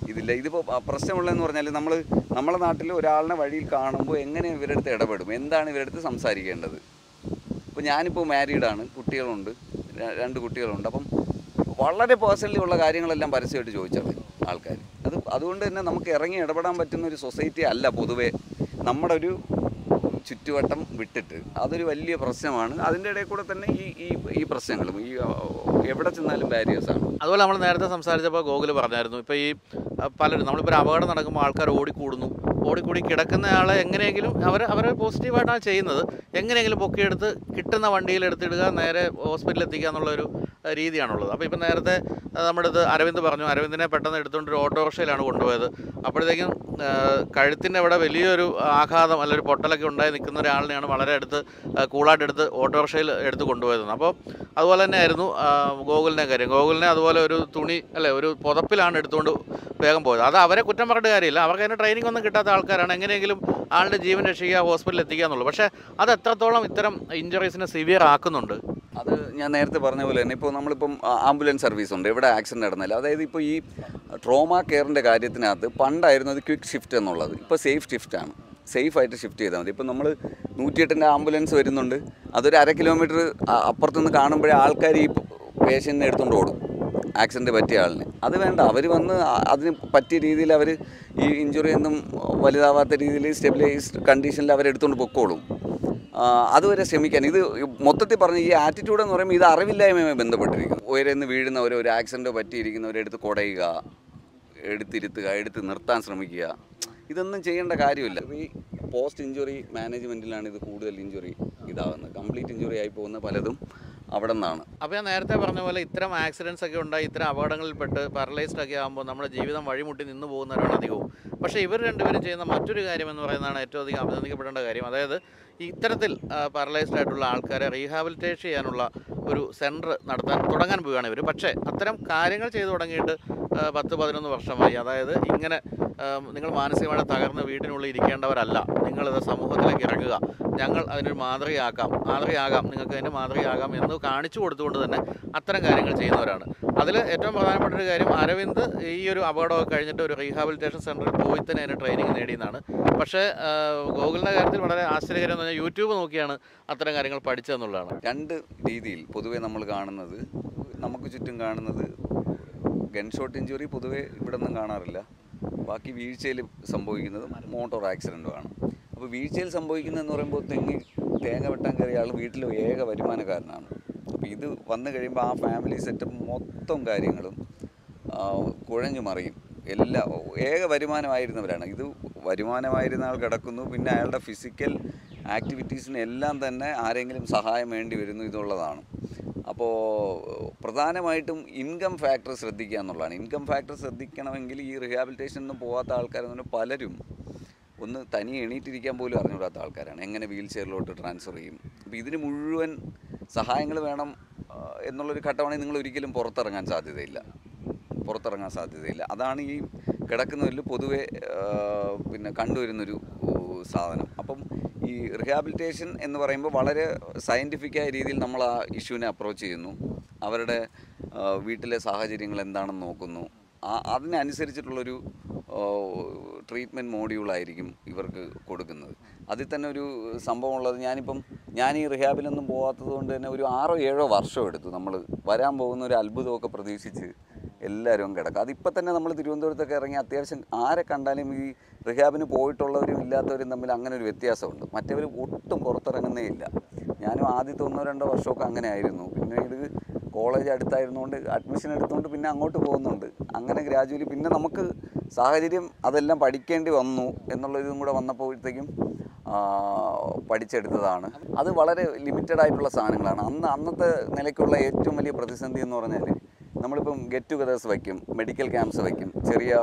[SPEAKER 2] ഇതില്ല ഇതിപ്പോൾ പ്രശ്നമുള്ളതെന്ന് പറഞ്ഞാൽ നമ്മൾ നമ്മളെ നാട്ടിൽ ഒരാളിനെ വഴിയിൽ കാണുമ്പോൾ എങ്ങനെ ഇവരുടെ അടുത്ത് ഇടപെടും എന്താണ് ഇവരുടെ അടുത്ത് സംസാരിക്കേണ്ടത് ഇപ്പോൾ ഞാനിപ്പോൾ മാരീഡാണ് കുട്ടികളുണ്ട് ര- രണ്ട് കുട്ടികളുണ്ട് അപ്പം വളരെ പേഴ്സണലി ഉള്ള കാര്യങ്ങളെല്ലാം പരസ്യമായിട്ട് ചോദിച്ചാൽ മതി ആൾക്കാർ അത് അതുകൊണ്ട് തന്നെ നമുക്ക് ഇറങ്ങി ഇടപെടാൻ പറ്റുന്ന ഒരു സൊസൈറ്റി അല്ല പൊതുവേ നമ്മുടെ ഒരു ചുറ്റുവട്ടം വിട്ടിട്ട് അതൊരു വലിയ പ്രശ്നമാണ് അതിൻ്റെ ഇടയിൽ കൂടെ തന്നെ ഈ ഈ ഈ പ്രശ്നങ്ങളും ഈ ആ, എവിടെ ചെന്നാലും ബാരിയേഴ്സാണ്
[SPEAKER 1] അതുപോലെ നമ്മൾ നേരത്തെ സംസാരിച്ചപ്പോൾ ഗോകുൽ പറഞ്ഞായിരുന്നു ഇപ്പോൾ ഈ അഹ്, പലരും നമ്മളിപ്പോൾ ഒരു അപകടം നടക്കുമ്പോൾ ആൾക്കാർ ഓടിക്കൂടുന്നു ഓടിക്കൂടി കിടക്കുന്ന ആളെ എങ്ങനെയെങ്കിലും അവർ അവർ പോസിറ്റീവായിട്ടാണ് ചെയ്യുന്നത് എങ്ങനെയെങ്കിലും പൊക്കിയെടുത്ത് കിട്ടുന്ന വണ്ടിയിൽ എടുത്തിടുക നേരെ ഹോസ്പിറ്റലിൽ എത്തിക്കുക എന്നുള്ളൊരു അഹ്, രീതിയാണുള്ളത് അപ്പോൾ ഇപ്പം നേരത്തെ അഹ്, നമ്മുടെ അടുത്ത് അരവിന്ദ് പറഞ്ഞു അരവിന്ദിനെ പെട്ടെന്ന് എടുത്തുകൊണ്ട് ഒരു ഓട്ടോറിക്ഷയിലാണ് കൊണ്ടുപോയത് അപ്പോഴത്തേക്കും കഴുത്തിൻ്റെ അവിടെ വലിയൊരു ആഘാതം അല്ലെങ്കിൽ ഒരു പൊട്ടലൊക്കെ ഉണ്ടായി നിൽക്കുന്ന ഒരാളിനെയാണ് വളരെ അടുത്ത് അഹ്, കൂളായിട്ട് എടുത്ത് ഓട്ടോറിക്ഷയിൽ എടുത്ത് കൊണ്ടുപോയത് അപ്പോൾ അതുപോലെ തന്നെ ആയിരുന്നു ഗോകുലിൻ്റെ കാര്യം ഗോകുലിനെ അതുപോലെ ഒരു തുണി അല്ലെ ഒരു പുതപ്പിലാണ് എടുത്തുകൊണ്ട് വേഗം പോയത് അത് അവരെ കുറ്റം പറഞ്ഞിട്ട് കാര്യമില്ല അവർക്ക് അതിന് ട്രെയിനിങ് ഒന്നും കിട്ടാത്ത ആൾക്കാരാണ് എങ്ങനെയെങ്കിലും ആളുടെ ജീവൻ രക്ഷിക്കുക ഹോസ്പിറ്റലിൽ എത്തിക്കുക എന്നുള്ളൂ പക്ഷേ അത് എത്രത്തോളം ഇത്തരം ഇഞ്ചറീസിനെ സിവിയർ ആക്കുന്നുണ്ട്
[SPEAKER 2] അത് ഞാൻ നേരത്തെ പറഞ്ഞ പോലെ തന്നെ ഇപ്പോൾ നമ്മളിപ്പം ആ- ആംബുലൻസ് സർവീസ് ഉണ്ട് എവിടെ ആക്സിഡൻറ്റ് നടന്നാലും അതായത് ഇപ്പോൾ ഈ ട്രോമ കെയറിൻ്റെ കാര്യത്തിനകത്ത് പണ്ടായിരുന്നു അത് ക്വിക്ക് ഷിഫ്റ്റ് എന്നുള്ളത് ഇപ്പോൾ സേഫ് ഷിഫ്റ്റാണ് സേഫ് ആയിട്ട് ഷിഫ്റ്റ് ചെയ്താൽ മതി ഇപ്പം നമ്മൾ നൂറ്റിയെട്ടിൻ്റെ ആംബുലൻസ് വരുന്നുണ്ട് അതൊരു അര കിലോമീറ്റർ അപ്പുറത്തുനിന്ന് കാണുമ്പോഴേ ആൾക്കാർ ഈ പേഷ്യൻറ്റിനെ എടുത്തുകൊണ്ട് ഓടും ആക്സിഡൻറ്റ് പറ്റിയ ആളിന് അത് വേണ്ട അവർ വന്ന് ആ- അതിന് പറ്റിയ രീതിയിൽ അവർ ഈ ഇഞ്ചുറി ഒന്നും വലുതാവാത്ത രീതിയിൽ സ്റ്റെബിലൈസ്ഡ് കണ്ടീഷനിൽ അവരെടുത്തുകൊണ്ട് പൊക്കോളും ആ, അതുവരെ ശ്രമിക്കാൻ ഇത് മൊത്തത്തിൽ പറഞ്ഞ ഈ ആറ്റിറ്റ്യൂഡ് എന്ന് പറയുമ്പോൾ ഇത് അറിവില്ലായ്മയുമായി ബന്ധപ്പെട്ടിരിക്കുന്നു ഉയരെന്ന് വീഴുന്നവർ ഒരു ആക്സിഡൻറ്റോ പറ്റിയിരിക്കുന്നവരെ എടുത്ത് കുടയുക എടുത്തിരുത്തുക എടുത്ത് നിർത്താൻ ശ്രമിക്കുക ഇതൊന്നും ചെയ്യേണ്ട കാര്യമില്ല ഈ പോസ്റ്റ് ഇഞ്ചുറി മാനേജ്മെൻറ്റിലാണ് ഇത് കൂടുതൽ ഇഞ്ചുറി ഇതാകുന്നത് കംപ്ലീറ്റ് ഇഞ്ചുറി ആയി പോകുന്ന പലതും അവിടെ നിന്നാണ്
[SPEAKER 1] അപ്പോൾ ഞാൻ നേരത്തെ പറഞ്ഞ പോലെ ഇത്തരം ആക്സിഡൻസ് ഒക്കെ ഉണ്ടായി ഇത്തരം അപകടങ്ങളിൽപ്പെട്ട് പാരലൈസ്ഡ് ഒക്കെ ആകുമ്പോൾ നമ്മുടെ ജീവിതം വഴിമുട്ടി നിന്ന് പോകുന്നവരാണ് അധികവും പക്ഷേ ഇവർ രണ്ടുപേരും ചെയ്യുന്ന മറ്റൊരു കാര്യം എന്ന് പറയുന്നതാണ് ഏറ്റവും അധികം അഭിനന്ദിക്കപ്പെടേണ്ട കാര്യം അതായത് ഈ ഇത്തരത്തിൽ പാരലൈസ്ഡ് ആയിട്ടുള്ള ആൾക്കാരെ റീഹാബിലിറ്റേറ്റ് ചെയ്യാനുള്ള ഒരു സെൻറ്റർ നടത്താൻ തുടങ്ങാൻ പോവുകയാണ് ഇവർ പക്ഷേ അത്തരം കാര്യങ്ങൾ ചെയ്തു തുടങ്ങിയിട്ട് ആ, പത്ത് പതിനൊന്ന് വർഷമായി അതായത് ഇങ്ങനെ ആ, നിങ്ങൾ മാനസികമായി തകർന്ന് വീട്ടിനുള്ളിൽ ഇരിക്കേണ്ടവരല്ല നിങ്ങളിത് സമൂഹത്തിലേക്ക് ഇറങ്ങുക ഞങ്ങൾ അതിനൊരു മാതൃകയാക്കാം മാതൃകയാകാം നിങ്ങൾക്ക് അതിൻ്റെ മാതൃകയാകാം എന്ന് കാണിച്ചു കൊടുത്തുകൊണ്ട് തന്നെ അത്തരം കാര്യങ്ങൾ ചെയ്യുന്നവരാണ് അതിൽ ഏറ്റവും പ്രധാനപ്പെട്ട ഒരു കാര്യം അരവിന്ദ് ഈ ഒരു അപകടമൊക്കെ കഴിഞ്ഞിട്ട് ഒരു റീഹാബിലിറ്റേഷൻ സെൻറ്ററിൽ പോയി തന്നെ അതിന് ട്രെയിനിങ് നേടിയെന്നാണ് പക്ഷേ ആ, ഗോകുലിൻ്റെ കാര്യത്തിൽ വളരെ ആശ്ചര്യകരം എന്ന് പറഞ്ഞാൽ യൂട്യൂബ് നോക്കിയാണ് അത്തരം കാര്യങ്ങൾ പഠിച്ചതെന്നുള്ളതാണ്
[SPEAKER 2] രണ്ട് രീതിയിൽ പൊതുവേ നമ്മൾ കാണുന്നത് നമുക്ക് ചുറ്റും കാണുന്നത് ഗൺ ഷോട്ട് ഇഞ്ചുറി പൊതുവേ ഇവിടെ നിന്നും കാണാറില്ല ബാക്കി വീഴ്ചയിൽ സംഭവിക്കുന്നത് മോട്ടോർ ആക്സിഡൻറ്റുമാണ് അപ്പോൾ വീഴ്ചയിൽ സംഭവിക്കുന്നതെന്ന് പറയുമ്പോൾ തെങ്ങി തേങ്ങ വെട്ടാൻ കയറിയ ആൾ വീട്ടിലെ ഏക വരുമാനക്കാരനാണ് അപ്പോൾ ഇത് വന്നു കഴിയുമ്പോൾ ആ ഫാമിലി സെറ്റപ്പ് മൊത്തം കാര്യങ്ങളും ആ, കുഴഞ്ഞു മറിയും എല്ലാ ഏക വരുമാനമായിരുന്നവരാണ് ഇത് വരുമാനമായിരുന്ന ആൾ കിടക്കുന്നു പിന്നെ അയാളുടെ ഫിസിക്കൽ ആക്ടിവിറ്റീസിന് എല്ലാം തന്നെ ആരെങ്കിലും സഹായം വേണ്ടി വരുന്നു ഇതുള്ളതാണ് അപ്പോൾ പ്രധാനമായിട്ടും ഇൻകം ഫാക്ടർ ശ്രദ്ധിക്കുക എന്നുള്ളതാണ് ഇൻകം ഫാക്ടർ ശ്രദ്ധിക്കണമെങ്കിൽ ഈ റിഹാബിലിറ്റേഷനൊന്നും പോകാത്ത ആൾക്കാരെന്ന് പറഞ്ഞാൽ പലരും ഒന്ന് തനിയെ എണീറ്റിരിക്കാൻ പോലും അറിഞ്ഞുകൂടാത്ത ആൾക്കാരാണ് എങ്ങനെ വീൽ ചെയറിലോട്ട് ട്രാൻസ്ഫർ ചെയ്യും അപ്പോൾ ഇതിന് മുഴുവൻ സഹായങ്ങൾ വേണം ആ, എന്നുള്ളൊരു ഘട്ടമാണെങ്കിൽ നിങ്ങൾ ഒരിക്കലും പുറത്തിറങ്ങാൻ സാധ്യതയില്ല പുറത്തിറങ്ങാൻ സാധ്യതയില്ല അതാണ് ഈ കിടക്കുന്നവരിൽ പൊതുവെ ആ, പിന്നെ കണ്ടുവരുന്നൊരു ഊ, സാധനം അപ്പം ഈ റിഹാബിലിറ്റേഷൻ എന്ന് പറയുമ്പോൾ വളരെ സയൻറ്റിഫിക്കായ രീതിയിൽ നമ്മൾ ആ ഇഷ്യൂവിനെ അപ്രോച്ച് ചെയ്യുന്നു അവരുടെ ആ, വീട്ടിലെ സാഹചര്യങ്ങൾ എന്താണെന്ന് നോക്കുന്നു ആ അതിനനുസരിച്ചിട്ടുള്ളൊരു ട്രീറ്റ്മെൻറ്റ് മോഡ്യൂളായിരിക്കും ഇവർക്ക് കൊടുക്കുന്നത് അതിൽ തന്നെ ഒരു സംഭവം ഉള്ളത് ഞാനിപ്പം ഞാൻ ഈ റിഹാബിലൊന്നും പോകാത്തത് കൊണ്ട് തന്നെ ഒരു ആറോ ഏഴോ വർഷം എടുത്തു നമ്മൾ വരാൻ പോകുന്ന ഒരു അത്ഭുതമൊക്കെ പ്രതീക്ഷിച്ച് എല്ലാവരും അങ്ങ് കിടക്കും അതിപ്പോൾ തന്നെ നമ്മൾ തിരുവനന്തപുരത്തൊക്കെ ഇറങ്ങി അത്യാവശ്യം ആരെ കണ്ടാലും ഈ റിഹാബിന് പോയിട്ടുള്ളവരും ഇല്ലാത്തവരും തമ്മിൽ അങ്ങനെ ഒരു വ്യത്യാസമുണ്ട് മറ്റവർ ഒട്ടും പുറത്തിറങ്ങുന്നേ ഇല്ല ഞാനും ആദ്യത്തെ ഒന്നോ രണ്ടോ വർഷമൊക്കെ അങ്ങനെ ആയിരുന്നു പിന്നീട് കോളേജ് അടുത്തായിരുന്നുകൊണ്ട് അഡ്മിഷൻ എടുത്തുകൊണ്ട് പിന്നെ അങ്ങോട്ട് പോകുന്നുണ്ട് അങ്ങനെ ഗ്രാജുവലി പിന്നെ നമുക്ക് സാഹചര്യം അതെല്ലാം പഠിക്കേണ്ടി വന്നു എന്നുള്ള ഇതും കൂടെ വന്നപ്പോഴത്തേക്കും ആ, പഠിച്ചെടുത്തതാണ് അത് വളരെ ലിമിറ്റഡ് ആയിട്ടുള്ള സാധനങ്ങളാണ് അന്ന് അന്നത്തെ നിലയ്ക്കുള്ള ഏറ്റവും വലിയ പ്രതിസന്ധി എന്ന് പറഞ്ഞാൽ നമ്മളിപ്പം ഗെറ്റ് ടുഗദേഴ്സ് വയ്ക്കും മെഡിക്കൽ ക്യാമ്പ്സ് വയ്ക്കും ചെറിയ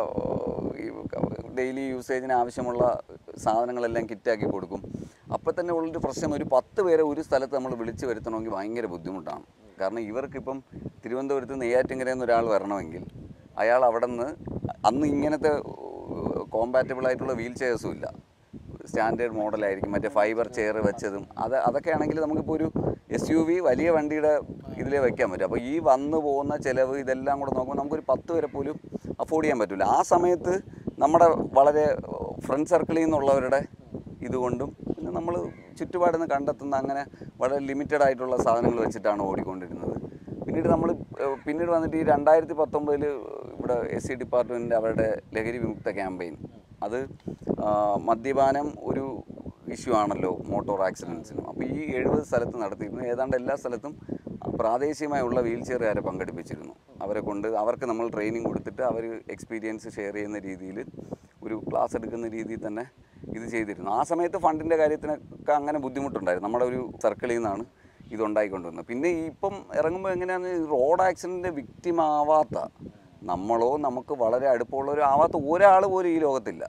[SPEAKER 2] ഡെയിലി യൂസേജിന് ആവശ്യമുള്ള സാധനങ്ങളെല്ലാം കിറ്റാക്കി കൊടുക്കും അപ്പോൾ തന്നെ ഉള്ളൊരു പ്രശ്നം ഒരു പത്ത് പേരെ ഒരു സ്ഥലത്ത് നമ്മൾ വിളിച്ച് വരുത്തണമെങ്കിൽ ഭയങ്കര ബുദ്ധിമുട്ടാണ് കാരണം ഇവർക്കിപ്പം തിരുവനന്തപുരത്ത് നെയ്യാറ്റിങ്കരയിൽ നിന്ന് ഒരാൾ വരണമെങ്കിൽ അയാൾ അവിടെ നിന്ന് അന്ന് ഇങ്ങനത്തെ കോമ്പാറ്റബിൾ ആയിട്ടുള്ള വീൽ ചെയർസും ഇല്ല സ്റ്റാൻഡേർഡ് മോഡലായിരിക്കും മറ്റേ ഫൈബർ ചെയർ വെച്ചതും അത് അതൊക്കെ ആണെങ്കിൽ നമുക്കിപ്പോൾ ഒരു എസ് യു വി വലിയ വണ്ടിയുടെ ഇതിലേ വെക്കാൻ പറ്റും അപ്പോൾ ഈ വന്നു പോകുന്ന ചിലവ് ഇതെല്ലാം കൂടെ നോക്കുമ്പോൾ നമുക്കൊരു പത്ത് വരെ പോലും അഫോർഡ് ചെയ്യാൻ പറ്റില്ല ആ സമയത്ത് നമ്മുടെ വളരെ ഫ്രണ്ട് സർക്കിളിൽ നിന്നുള്ളവരുടെ ഇതുകൊണ്ടും പിന്നെ നമ്മൾ ചുറ്റുപാടിൽ നിന്ന് കണ്ടെത്തുന്ന അങ്ങനെ വളരെ ലിമിറ്റഡ് ആയിട്ടുള്ള സാധനങ്ങൾ വെച്ചിട്ടാണ് ഓടിക്കൊണ്ടിരുന്നത് പിന്നീട് നമ്മൾ പിന്നീട് വന്നിട്ട് ഈ രണ്ടായിരത്തി പത്തൊമ്പതിൽ ഇവിടെ എസ് സി ഡിപ്പാർട്ട്മെൻറ്റ് അവരുടെ ലഹരി വിമുക്ത ക്യാമ്പയിൻ അത് ആ, മദ്യപാനം ഒരു ഇഷ്യൂ ആണല്ലോ മോട്ടോർ ആക്സിഡൻസിനും അപ്പോൾ ഈ എഴുപത് സ്ഥലത്ത് നടത്തിയിരുന്നു ഏതാണ്ട് എല്ലാ സ്ഥലത്തും പ്രാദേശികമായുള്ള വീൽ ചെയറുകാരെ പങ്കെടുപ്പിച്ചിരുന്നു അവരെ കൊണ്ട് അവർക്ക് നമ്മൾ ട്രെയിനിങ് കൊടുത്തിട്ട് അവർ എക്സ്പീരിയൻസ് ഷെയർ ചെയ്യുന്ന രീതിയിൽ ഒരു ക്ലാസ് എടുക്കുന്ന രീതിയിൽ തന്നെ ഇത് ചെയ്തിരുന്നു ആ സമയത്ത് ഫണ്ടിൻ്റെ കാര്യത്തിനൊക്കെ അങ്ങനെ ബുദ്ധിമുട്ടുണ്ടായിരുന്നു നമ്മുടെ ഒരു സർക്കിളിൽ നിന്നാണ് ഇതുണ്ടായിക്കൊണ്ടുവന്നത് പിന്നെ ഈ ഇപ്പം ഇറങ്ങുമ്പോൾ എങ്ങനെയാണ് റോഡ് ആക്സിഡൻറ്റ് വിക്റ്റിം ആവാത്ത നമ്മളോ നമുക്ക് വളരെ അടുപ്പമുള്ളവരോ ആവാത്ത ഒരാൾ പോലും ഈ ലോകത്തില്ല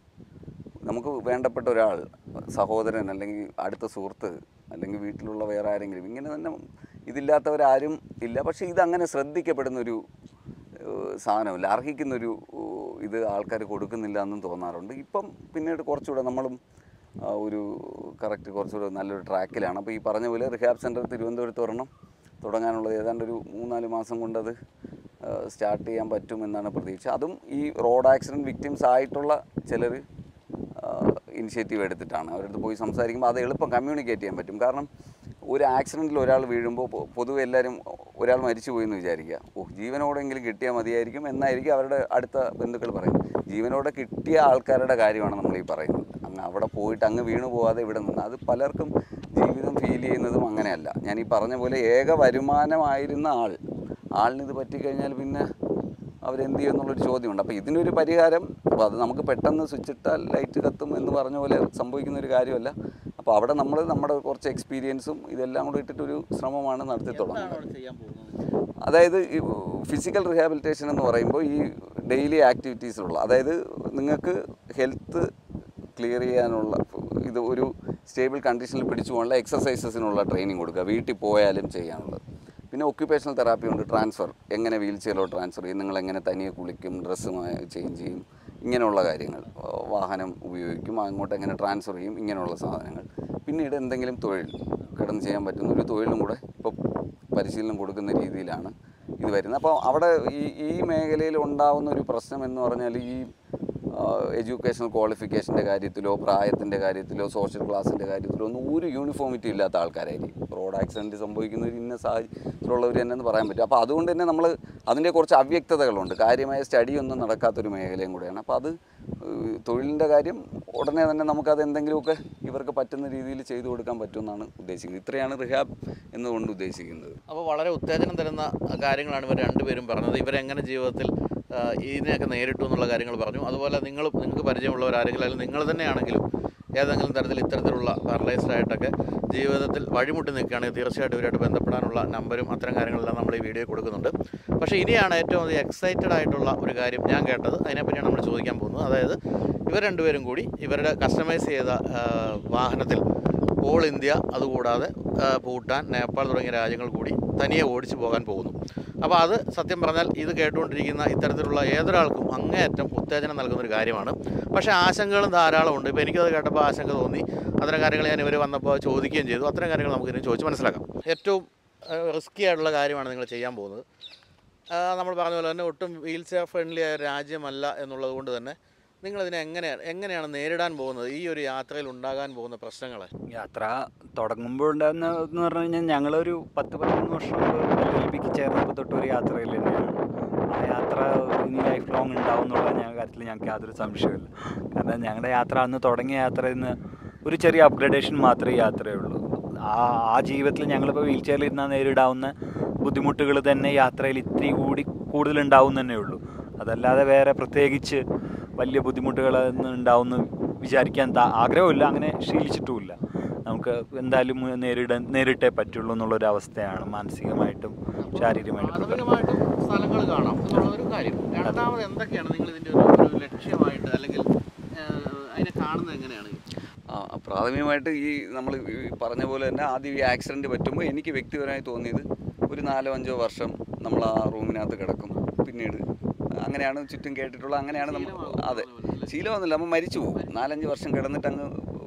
[SPEAKER 2] നമുക്ക് വേണ്ടപ്പെട്ട ഒരാൾ സഹോദരൻ അല്ലെങ്കിൽ അടുത്ത സുഹൃത്ത് അല്ലെങ്കിൽ വീട്ടിലുള്ള വേറെ ആരെങ്കിലും ഇങ്ങനെ തന്നെ ഇതില്ലാത്തവരാരും ഇല്ല പക്ഷേ ഇതങ്ങനെ ശ്രദ്ധിക്കപ്പെടുന്നൊരു ഏഹ്, സാധനമില്ല അർഹിക്കുന്നൊരു ഏഹ്, ഇത് ആൾക്കാർ കൊടുക്കുന്നില്ല എന്നും തോന്നാറുണ്ട് ഇപ്പം പിന്നീട് കുറച്ചുകൂടെ നമ്മളും ആ, ഒരു കറക്റ്റ് കുറച്ചുകൂടെ നല്ലൊരു ട്രാക്കിലാണ് അപ്പോൾ ഈ പറഞ്ഞ പോലെ റിഹാബ് സെൻറ്റർ തിരുവനന്തപുരത്ത് ഒരെണ്ണം തുടങ്ങാനുള്ളത് ഏതാണ്ട് ഒരു മൂന്നാല് മാസം കൊണ്ടത് സ്റ്റാർട്ട് ചെയ്യാൻ പറ്റുമെന്നാണ് പ്രതീക്ഷ അതും ഈ റോഡ് ആക്സിഡൻറ്റ് വിക്ടിംസ് ആയിട്ടുള്ള ചിലർ ഇനിഷ്യേറ്റീവ് എടുത്തിട്ടാണ് അവരുടെ അടുത്ത് പോയി സംസാരിക്കുമ്പോൾ അത് എളുപ്പം കമ്മ്യൂണിക്കേറ്റ് ചെയ്യാൻ പറ്റും കാരണം ഒരു ആക്സിഡൻറ്റിൽ ഒരാൾ വീഴുമ്പോൾ പൊ- പൊതുവെ എല്ലാവരും ഒരാൾ മരിച്ചു പോയി എന്ന് വിചാരിക്കുക ഓ ജീവനോടെങ്കിലും കിട്ടിയാൽ മതിയായിരിക്കും എന്നായിരിക്കും അവരുടെ അടുത്ത ബന്ധുക്കൾ പറയും ജീവനോടെ കിട്ടിയ ആൾക്കാരുടെ കാര്യമാണ് നമ്മൾ ഈ പറയുന്നത് അങ്ങ് അവിടെ പോയിട്ട് അങ്ങ് വീണു പോവാതെ ഇവിടെ നിന്ന് അത് പലർക്കും ജീവിതം ഫീൽ ചെയ്യുന്നതും അങ്ങനെയല്ല ഞാൻ ഈ പറഞ്ഞ പോലെ ഏക വരുമാനമായിരുന്ന ആൾ ആളിന് ഇത് പറ്റിക്കഴിഞ്ഞാൽ പിന്നെ അവരെന്ത് ചെയ്യും എന്നുള്ളൊരു ചോദ്യമുണ്ട് അപ്പോൾ ഇതിനൊരു പരിഹാരം അപ്പോൾ അത് നമുക്ക് പെട്ടെന്ന് സ്വിച്ച് ഇട്ടാൽ ലൈറ്റ് കത്തും എന്ന് പറഞ്ഞ പോലെ സംഭവിക്കുന്ന ഒരു കാര്യമല്ല അപ്പോൾ അവിടെ നമ്മൾ നമ്മുടെ കുറച്ച് എക്സ്പീരിയൻസും ഇതെല്ലാം കൂടെ ഇട്ടിട്ടൊരു ശ്രമമാണ് നടത്തി തുടങ്ങുന്നത്
[SPEAKER 1] ചെയ്യാൻ പോകുന്നത്
[SPEAKER 2] അതായത് ഈ ഫിസിക്കൽ റിഹാബിലിറ്റേഷൻ എന്ന് പറയുമ്പോൾ ഈ ഡെയിലി ആക്ടിവിറ്റീസിലുള്ള അതായത് നിങ്ങൾക്ക് ഹെൽത്ത് ക്ലിയർ ചെയ്യാനുള്ള ഇത് ഒരു സ്റ്റേബിൾ കണ്ടീഷനിൽ പിടിച്ചു പോകാനുള്ള എക്സസൈസസിനുള്ള ട്രെയിനിങ് കൊടുക്കുക വീട്ടിൽ പോയാലും ചെയ്യാനുള്ളത് പിന്നെ ഒക്യുപ്പേഷണൽ തെറാപ്പി ഉണ്ട് ട്രാൻസ്ഫർ എങ്ങനെ വീൽ ചെയറിലോ ട്രാൻസ്ഫർ ചെയ്യും നിങ്ങൾ എങ്ങനെ തനിയെ കുളിക്കും ഡ്രസ്സ് ചേഞ്ച് ചെയ്യും ഇങ്ങനെയുള്ള കാര്യങ്ങൾ ആ, വാഹനം ഉപയോഗിക്കും അങ്ങോട്ട് എങ്ങനെ ട്രാൻസ്ഫർ ചെയ്യും ഇങ്ങനെയുള്ള സാധനങ്ങൾ പിന്നീട് എന്തെങ്കിലും തൊഴിൽ കിടന്ന് ചെയ്യാൻ പറ്റുന്ന ഒരു തൊഴിലും കൂടെ ഇപ്പോൾ പരിശീലനം കൊടുക്കുന്ന രീതിയിലാണ് ഇത് വരുന്നത് അപ്പോൾ അവിടെ ഈ ഈ മേഖലയിൽ ഉണ്ടാവുന്ന ഒരു പ്രശ്നം എന്ന് പറഞ്ഞാൽ ഈ എഡ്യൂക്കേഷണൽ ക്വാളിഫിക്കേഷൻ്റെ കാര്യത്തിലോ പ്രായത്തിൻ്റെ കാര്യത്തിലോ സോഷ്യൽ ക്ലാസ്സിൻ്റെ കാര്യത്തിലോ ഒന്നും ഒരു യൂണിഫോമിറ്റി ഇല്ലാത്ത ആൾക്കാരായിരിക്കും റോഡ് ആക്സിഡൻറ്റ് സംഭവിക്കുന്ന ഒരു ഇന്ന സാഹചര്യത്തിലുള്ളവർ തന്നെ എന്ന് പറയാൻ പറ്റും അപ്പോൾ അതുകൊണ്ട് തന്നെ നമ്മൾ അതിൻ്റെ കുറച്ച് അവ്യക്തതകളുണ്ട് കാര്യമായ സ്റ്റഡി ഒന്നും നടക്കാത്തൊരു മേഖലയും കൂടെയാണ് അപ്പോൾ അത് ഏഹ്, തൊഴിലിൻ്റെ കാര്യം ഉടനെ തന്നെ നമുക്കത് എന്തെങ്കിലുമൊക്കെ ഇവർക്ക് പറ്റുന്ന രീതിയിൽ ചെയ്തു കൊടുക്കാൻ പറ്റുമെന്നാണ് ഉദ്ദേശിക്കുന്നത് ഇത്രയാണ് റിഹാബ് എന്നുകൊണ്ട് ഉദ്ദേശിക്കുന്നത്
[SPEAKER 1] അപ്പോൾ വളരെ ഉത്തേജനം തരുന്ന കാര്യങ്ങളാണ് ഇവർ രണ്ടുപേരും പറഞ്ഞത് ഇവരെങ്ങനെ ജീവിതത്തിൽ ആ, ഇതിനെയൊക്കെ നേരിട്ടു എന്നുള്ള കാര്യങ്ങൾ പറഞ്ഞു അതുപോലെ നിങ്ങൾ നിങ്ങൾക്ക് പരിചയമുള്ളവർ ആരെങ്കിലും അല്ലെങ്കിൽ നിങ്ങൾ തന്നെയാണെങ്കിലും ഏതെങ്കിലും തരത്തിൽ ഇത്തരത്തിലുള്ള പാരലൈസ്ഡ് ആയിട്ടൊക്കെ ജീവിതത്തിൽ വഴിമുട്ടി നിൽക്കുകയാണെങ്കിൽ തീർച്ചയായിട്ടും ഇവരായിട്ട് ബന്ധപ്പെടാനുള്ള നമ്പരും അത്തരം കാര്യങ്ങളെല്ലാം നമ്മൾ ഈ വീഡിയോ കൊടുക്കുന്നുണ്ട് പക്ഷേ ഇനിയാണ് ഏറ്റവും അധികം എക്സൈറ്റഡ് ആയിട്ടുള്ള ഒരു കാര്യം ഞാൻ കേട്ടത് അതിനെപ്പറ്റിയാണ് നമ്മൾ ചോദിക്കാൻ പോകുന്നത് അതായത് ഇവർ രണ്ടുപേരും കൂടി ഇവരുടെ കസ്റ്റമൈസ് ചെയ്ത ആ, വാഹനത്തിൽ ഓൾ ഇന്ത്യ അതുകൂടാതെ ആ, ഭൂട്ടാൻ നേപ്പാൾ തുടങ്ങിയ രാജ്യങ്ങൾ കൂടി തനിയെ ഓടിച്ചു പോകാൻ പോകുന്നു അപ്പോൾ അത് സത്യം പറഞ്ഞാൽ ഇത് കേട്ടുകൊണ്ടിരിക്കുന്ന ഇത്തരത്തിലുള്ള ഏതൊരാൾക്കും അങ്ങേയറ്റം ഉത്തേജനം നൽകുന്ന ഒരു കാര്യമാണ് പക്ഷേ ആശങ്കകളും ധാരാളമുണ്ട് ഇപ്പോൾ എനിക്കത് കേട്ടപ്പോൾ ആശങ്ക തോന്നി അത്തരം കാര്യങ്ങൾ ഞാൻ ഇവർ വന്നപ്പോൾ ചോദിക്കുകയും ചെയ്തു അത്തരം കാര്യങ്ങൾ നമുക്ക് ഇനി ചോദിച്ച് മനസ്സിലാക്കാം ഏറ്റവും റിസ്ക്കി ആയിട്ടുള്ള കാര്യമാണ് നിങ്ങൾ ചെയ്യാൻ പോകുന്നത് ആ, നമ്മൾ പറഞ്ഞ പോലെ തന്നെ ഒട്ടും വീൽ ചെയർ ഫ്രണ്ട്ലി ആയ രാജ്യമല്ല എന്നുള്ളത് കൊണ്ട് തന്നെ നിങ്ങളിതിനെ എങ്ങനെയാണ് എങ്ങനെയാണ് നേരിടാൻ പോകുന്നത് ഈ ഒരു യാത്രയിൽ ഉണ്ടാകാൻ പോകുന്ന പ്രശ്നങ്ങളെ
[SPEAKER 3] യാത്ര തുടങ്ങുമ്പോൾ ഉണ്ടാകുന്ന എന്ന് പറഞ്ഞു കഴിഞ്ഞാൽ ഞങ്ങളൊരു പത്ത് പതിനൊന്ന് വർഷം മുമ്പ് എൽ എൽ ബിക്ക് ചേർന്നപ്പോൾ തൊട്ട് ഒരു യാത്രയിൽ തന്നെയാണ് ആ യാത്ര ഇനി ലൈഫ് ലോങ് ഉണ്ടാവും എന്നുള്ള ഞാൻ കാര്യത്തിൽ ഞങ്ങൾക്ക് യാതൊരു സംശയമില്ല കാരണം ഞങ്ങളുടെ യാത്ര അന്ന് തുടങ്ങിയ യാത്രയിൽ നിന്ന് ഒരു ചെറിയ അപ്ഗ്രഡേഷൻ മാത്രമേ യാത്രയുള്ളൂ ആ ആ ജീവിതത്തിൽ ഞങ്ങളിപ്പോൾ വീൽ ചെയറിൽ ഇരുന്നാൽ നേരിടാവുന്ന ബുദ്ധിമുട്ടുകൾ തന്നെ യാത്രയിൽ ഇത്തിരി കൂടി കൂടുതലുണ്ടാവും തന്നെ ഉള്ളൂ അതല്ലാതെ വേറെ പ്രത്യേകിച്ച് വലിയ ബുദ്ധിമുട്ടുകളൊന്നും ഉണ്ടാവുമെന്ന് വിചാരിക്കാൻ താ- ആഗ്രഹമില്ല അങ്ങനെ ശീലിച്ചിട്ടുമില്ല നമുക്ക് എന്തായാലും നേരിടാൻ നേരിട്ടേ പറ്റുള്ളൂ എന്നുള്ളൊരു അവസ്ഥയാണ് മാനസികമായിട്ടും ശാരീരികമായിട്ടും
[SPEAKER 1] പ്രാഥമികമായിട്ടും സ്ഥലങ്ങൾ കാണാം എന്നുള്ളൊരു കാര്യം രണ്ടാമത് എന്തൊക്കെയാണ് നിങ്ങൾ ഇതിൻ്റെ ഒരു ഒരു ലക്ഷ്യമായിട്ട് അല്ലെങ്കിൽ ഏഹ്, അതിനെ കാണുന്നത് എങ്ങനെയാണ്
[SPEAKER 2] ആ, പ്രാഥമികമായിട്ട് ഈ നമ്മൾ ഈ പറഞ്ഞ പോലെ തന്നെ ആദ്യം ഈ ആക്സിഡൻറ്റ് പറ്റുമ്പോൾ എനിക്ക് വ്യക്തിപരമായി തോന്നിയത് ഒരു നാലോ അഞ്ചോ വർഷം നമ്മൾ ആ റൂമിനകത്ത് കിടക്കും പിന്നീട് അങ്ങനെയാണ് ചുറ്റും കേട്ടിട്ടുള്ള അങ്ങനെയാണ് നമ്മൾ അതെ ശീലമൊന്നുമില്ല നമ്മൾ മരിച്ചു പോകും നാലഞ്ച് വർഷം കിടന്നിട്ട് അങ്ങ്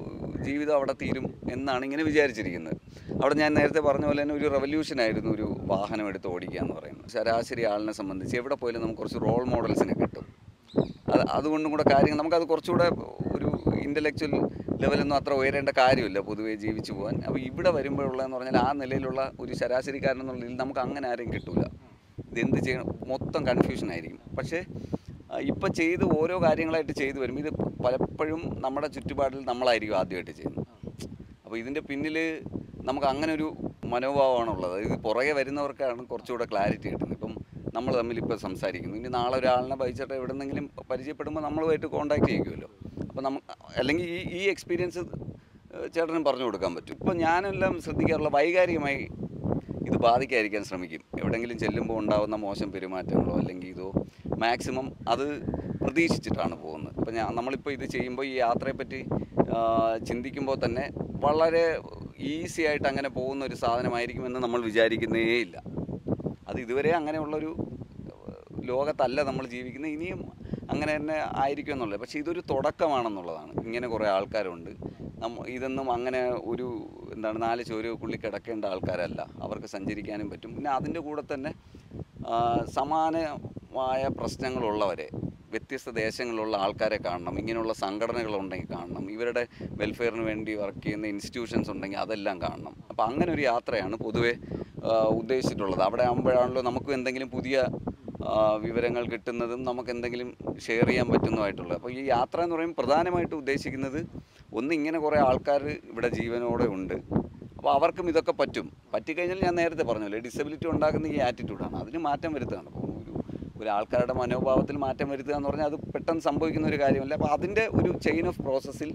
[SPEAKER 2] ജീവിതം അവിടെ തീരും എന്നാണ് ഇങ്ങനെ വിചാരിച്ചിരിക്കുന്നത് അവിടെ ഞാൻ നേരത്തെ പറഞ്ഞ പോലെ തന്നെ ഒരു റെവല്യൂഷൻ ആയിരുന്നു ഒരു വാഹനം എടുത്ത് ഓടിക്കുക എന്ന് പറയുന്നത് ശരാശരി ആളിനെ സംബന്ധിച്ച് എവിടെ പോയാലും നമുക്ക് കുറച്ച് റോൾ മോഡൽസിനെ കിട്ടും അത് അതുകൊണ്ടും കൂടെ കാര്യങ്ങൾ നമുക്കത് കുറച്ചുകൂടെ ഒരു ഇൻ്റലക്ച്വൽ ലെവലൊന്നും അത്ര ഉയരേണ്ട കാര്യമില്ല പൊതുവേ ജീവിച്ചു പോകാൻ അപ്പോൾ ഇവിടെ വരുമ്പോഴുള്ളതെന്ന് പറഞ്ഞാൽ ആ നിലയിലുള്ള ഒരു ശരാശരിക്കാരൻ എന്നുള്ള രീതിയിൽ നമുക്ക് അങ്ങനെ ആരെയും കിട്ടില്ല ഇതെന്ത് ചെയ്യണം മൊത്തം കൺഫ്യൂഷൻ ആയിരിക്കും പക്ഷേ ഇപ്പം ചെയ്ത് ഓരോ കാര്യങ്ങളായിട്ട് ചെയ്തു വരും ഇത് പലപ്പോഴും നമ്മുടെ ചുറ്റുപാടിൽ നമ്മളായിരിക്കും ആദ്യമായിട്ട് ചെയ്യുന്നത് അപ്പോൾ ഇതിൻ്റെ പിന്നിൽ നമുക്ക് അങ്ങനെ ഒരു മനോഭാവമാണുള്ളത് ഇത് പുറകെ വരുന്നവർക്കാണ് കുറച്ചുകൂടെ ക്ലാരിറ്റി കിട്ടുന്നത് ഇപ്പം നമ്മൾ തമ്മിൽ ഇപ്പോൾ സംസാരിക്കുന്നു ഇനി നാളെ ഒരാളിനെ ബൈച്ചേട്ട എവിടെന്നെങ്കിലും പരിചയപ്പെടുമ്പോൾ നമ്മളുമായിട്ട് കോൺടാക്ട് ചെയ്യുമല്ലോ അപ്പോൾ നമ്മ അല്ലെങ്കിൽ ഈ ഈ എക്സ്പീരിയൻസ് ചേട്ടനും പറഞ്ഞു കൊടുക്കാൻ പറ്റും ഇപ്പോൾ ഞാനെല്ലാം ശ്രദ്ധിക്കാറുള്ള വൈകാരികമായി ഇത് ബാധിക്കാതിരിക്കാൻ ശ്രമിക്കും എവിടെയെങ്കിലും ചെല്ലുമ്പോൾ ഉണ്ടാകുന്ന മോശം പെരുമാറ്റങ്ങളോ അല്ലെങ്കിൽ ഇതോ മാക്സിമം അത് പ്രതീക്ഷിച്ചിട്ടാണ് പോകുന്നത് ഇപ്പം ഞാൻ നമ്മളിപ്പോൾ ഇത് ചെയ്യുമ്പോൾ ഈ യാത്രയെപ്പറ്റി ആ, ചിന്തിക്കുമ്പോൾ തന്നെ വളരെ ഈസി ആയിട്ട് അങ്ങനെ പോകുന്ന ഒരു സാധനമായിരിക്കുമെന്ന് നമ്മൾ വിചാരിക്കുന്നേ ഇല്ല അത് ഇതുവരെ അങ്ങനെയുള്ളൊരു ഏഹ്, ലോകത്തല്ല നമ്മൾ ജീവിക്കുന്നത് ഇനിയും അങ്ങനെ തന്നെ ആയിരിക്കും എന്നുള്ളത് പക്ഷേ ഇതൊരു തുടക്കമാണെന്നുള്ളതാണ് ഇങ്ങനെ കുറേ ആൾക്കാരുണ്ട് നമ്മ ഇതൊന്നും അങ്ങനെ ഒരു എന്താണ് നാല് ചോരുക്കുള്ളിൽ കിടക്കേണ്ട ആൾക്കാരല്ല അവർക്ക് സഞ്ചരിക്കാനും പറ്റും പിന്നെ അതിൻ്റെ കൂടെ തന്നെ ആ, സമാനമായ പ്രശ്നങ്ങളുള്ളവരെ വ്യത്യസ്ത ദേശങ്ങളിലുള്ള ആൾക്കാരെ കാണണം ഇങ്ങനെയുള്ള സംഘടനകളുണ്ടെങ്കിൽ കാണണം ഇവരുടെ വെൽഫെയറിന് വേണ്ടി വർക്ക് ചെയ്യുന്ന ഇൻസ്റ്റിറ്റ്യൂഷൻസ് ഉണ്ടെങ്കിൽ അതെല്ലാം കാണണം അപ്പോൾ അങ്ങനെ ഒരു യാത്രയാണ് പൊതുവെ ആ, ഉദ്ദേശിച്ചിട്ടുള്ളത് അവിടെ ആകുമ്പോഴാണല്ലോ നമുക്കും എന്തെങ്കിലും പുതിയ ആ, വിവരങ്ങൾ കിട്ടുന്നതും നമുക്ക് എന്തെങ്കിലും ഷെയർ ചെയ്യാൻ പറ്റുന്നതുമായിട്ടുള്ളത് അപ്പോൾ ഈ യാത്ര എന്ന് പറയുമ്പോൾ പ്രധാനമായിട്ട് ഉദ്ദേശിക്കുന്നത് ഒന്ന് ഇങ്ങനെ കുറേ ആൾക്കാർ ഇവിടെ ജീവനോടെ ഉണ്ട് അപ്പോൾ അവർക്കും ഇതൊക്കെ പറ്റും പറ്റിക്കഴിഞ്ഞാൽ ഞാൻ നേരത്തെ പറഞ്ഞല്ലോ ഡിസബിലിറ്റി ഉണ്ടാക്കുന്ന ഈ ആറ്റിറ്റ്യൂഡാണ് അതിന് മാറ്റം വരുത്തുകയാണ് അപ്പോൾ ഒരു ഒരു ആൾക്കാരുടെ മനോഭാവത്തിൽ മാറ്റം വരുത്തുക എന്ന് പറഞ്ഞാൽ അത് പെട്ടെന്ന് സംഭവിക്കുന്ന ഒരു കാര്യമല്ല അപ്പോൾ അതിൻ്റെ ഒരു ചെയിൻ ഓഫ് പ്രോസസ്സിൽ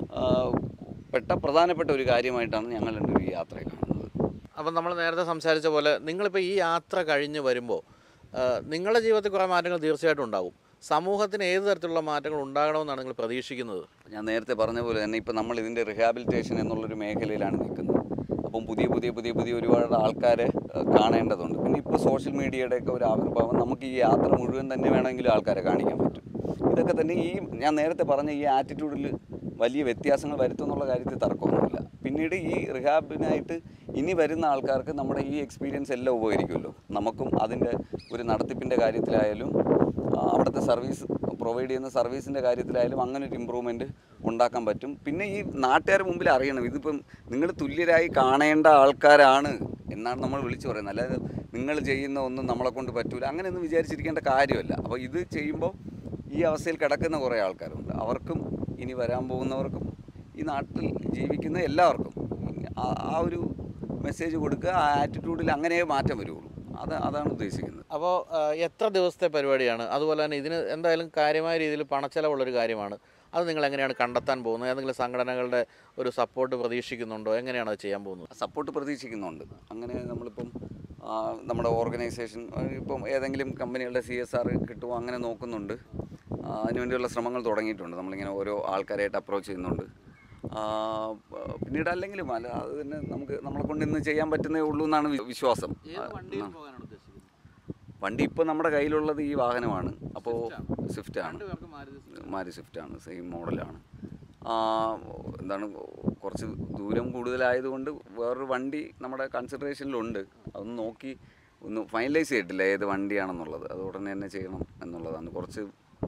[SPEAKER 2] പെട്ട പ്രധാനപ്പെട്ട ഒരു കാര്യമായിട്ടാണ് ഞങ്ങൾ രണ്ടുപേരും ഈ യാത്രയെ കാണുന്നത്
[SPEAKER 1] അപ്പം നമ്മൾ നേരത്തെ സംസാരിച്ച പോലെ നിങ്ങളിപ്പോൾ ഈ യാത്ര കഴിഞ്ഞ് വരുമ്പോൾ ആ, നിങ്ങളുടെ ജീവിതത്തിൽ കുറേ മാറ്റങ്ങൾ തീർച്ചയായിട്ടും ഉണ്ടാകും സമൂഹത്തിന് ഏത് തരത്തിലുള്ള മാറ്റങ്ങൾ ഉണ്ടാകണമെന്നാണ് നിങ്ങൾ പ്രതീക്ഷിക്കുന്നത്
[SPEAKER 2] ഞാൻ നേരത്തെ പറഞ്ഞ പോലെ തന്നെ ഇപ്പം നമ്മൾ ഇതിൻ്റെ റിഹാബിലിറ്റേഷൻ എന്നുള്ളൊരു മേഖലയിലാണ് നിൽക്കുന്നത് അപ്പം പുതിയ പുതിയ പുതിയ പുതിയ ഒരുപാട് ആൾക്കാരെ ഏഹ്, കാണേണ്ടതുണ്ട് പിന്നെ ഇപ്പോൾ സോഷ്യൽ മീഡിയയുടെയൊക്കെ ഒരു ആവിർഭാവം നമുക്ക് ഈ യാത്ര മുഴുവൻ തന്നെ വേണമെങ്കിലും ആൾക്കാരെ കാണിക്കാൻ പറ്റും ഇതൊക്കെ തന്നെ ഈ ഞാൻ നേരത്തെ പറഞ്ഞ ഈ ആറ്റിറ്റ്യൂഡിൽ വലിയ വ്യത്യാസങ്ങൾ വരുത്തുന്നുള്ള കാര്യത്തിൽ തർക്കമൊന്നുമില്ല പിന്നീട് ഈ റിഹാബിനായിട്ട് ഇനി വരുന്ന ആൾക്കാർക്ക് നമ്മുടെ ഈ എക്സ്പീരിയൻസ് എല്ലാം ഉപകരിക്കുമല്ലോ നമുക്കും അതിൻ്റെ ഒരു നടത്തിപ്പിൻ്റെ കാര്യത്തിലായാലും ആ, അവിടുത്തെ സർവീസ് പ്രൊവൈഡ് ചെയ്യുന്ന സർവീസിൻ്റെ കാര്യത്തിലായാലും അങ്ങനെ ഒരു ഇമ്പ്രൂവ്മെൻറ്റ് ഉണ്ടാക്കാൻ പറ്റും പിന്നെ ഈ നാട്ടുകാർ മുമ്പിൽ അറിയണം ഇതിപ്പം നിങ്ങൾ തുല്യരായി കാണേണ്ട ആൾക്കാരാണ് എന്നാണ് നമ്മൾ വിളിച്ചു പറയുന്നത് അല്ലാതെ നിങ്ങൾ ചെയ്യുന്ന ഒന്നും നമ്മളെ കൊണ്ട് പറ്റൂല അങ്ങനെയൊന്നും വിചാരിച്ചിരിക്കേണ്ട കാര്യമല്ല അപ്പോൾ ഇത് ചെയ്യുമ്പോൾ ഈ അവസ്ഥയിൽ കിടക്കുന്ന കുറേ ആൾക്കാരുണ്ട് അവർക്കും ഇനി വരാൻ പോകുന്നവർക്കും ഈ നാട്ടിൽ ജീവിക്കുന്ന എല്ലാവർക്കും ആ ആ ഒരു മെസ്സേജ് കൊടുക്കുക ആ ആറ്റിറ്റ്യൂഡിൽ അങ്ങനെ മാറ്റം വരുള്ളൂ അത് അതാണ് ഉദ്ദേശിക്കുന്നത്
[SPEAKER 1] അപ്പോൾ എത്ര ദിവസത്തെ പരിപാടിയാണ് അതുപോലെ തന്നെ ഇതിന് എന്തായാലും കാര്യമായ രീതിയിൽ പണച്ചെലവുള്ളൊരു കാര്യമാണ് അത് നിങ്ങൾ എങ്ങനെയാണ് കണ്ടെത്താൻ പോകുന്നത് ഏതെങ്കിലും സംഘടനകളുടെ ഒരു സപ്പോർട്ട് പ്രതീക്ഷിക്കുന്നുണ്ടോ എങ്ങനെയാണ് അത് ചെയ്യാൻ പോകുന്നത്
[SPEAKER 2] സപ്പോർട്ട് പ്രതീക്ഷിക്കുന്നുണ്ട് അങ്ങനെ നമ്മളിപ്പം ആ, നമ്മുടെ ഓർഗനൈസേഷൻ ഇപ്പം ഏതെങ്കിലും കമ്പനികളുടെ സി എസ് ആർ കിട്ടുമോ അങ്ങനെ നോക്കുന്നുണ്ട് ആ, അതിനുവേണ്ടിയുള്ള ശ്രമങ്ങൾ തുടങ്ങിയിട്ടുണ്ട് നമ്മളിങ്ങനെ ഓരോ ആൾക്കാരായിട്ട് അപ്രോച്ച് ചെയ്യുന്നുണ്ട് ആ, പ- പിന്നീട് അല്ലെങ്കിലും അല്ല അത് തന്നെ നമുക്ക് നമ്മളെ കൊണ്ട് ഇന്ന് ചെയ്യാൻ പറ്റുന്നേ ഉള്ളൂ എന്നാണ് വി- വിശ്വാസം ആ, ആ.
[SPEAKER 1] പോകാനാണ് ഉദ്ദേശിക്കുന്നത്
[SPEAKER 2] വണ്ടി ഇപ്പോൾ നമ്മുടെ കയ്യിലുള്ളത് ഈ വാഹനമാണ് അപ്പോൾ സ്വിഫ്റ്റ് ആണ്
[SPEAKER 1] പേർക്ക് മാരുതി
[SPEAKER 2] മാരി സ്വിഫ്റ്റാണ് സെയിം മോഡലാണ് ആ, എന്താണ് കുറച്ച് ദൂരം കൂടുതലായതുകൊണ്ട് വേറൊരു വണ്ടി നമ്മുടെ കൺസിഡറേഷനിലുണ്ട് അതൊന്ന് നോക്കി ഒന്ന് ഫൈനലൈസ് ചെയ്തിട്ടില്ല ഏത് വണ്ടിയാണെന്നുള്ളത് അത് ഉടനെ തന്നെ ചെയ്യണം എന്നുള്ളതാണ് കുറച്ച്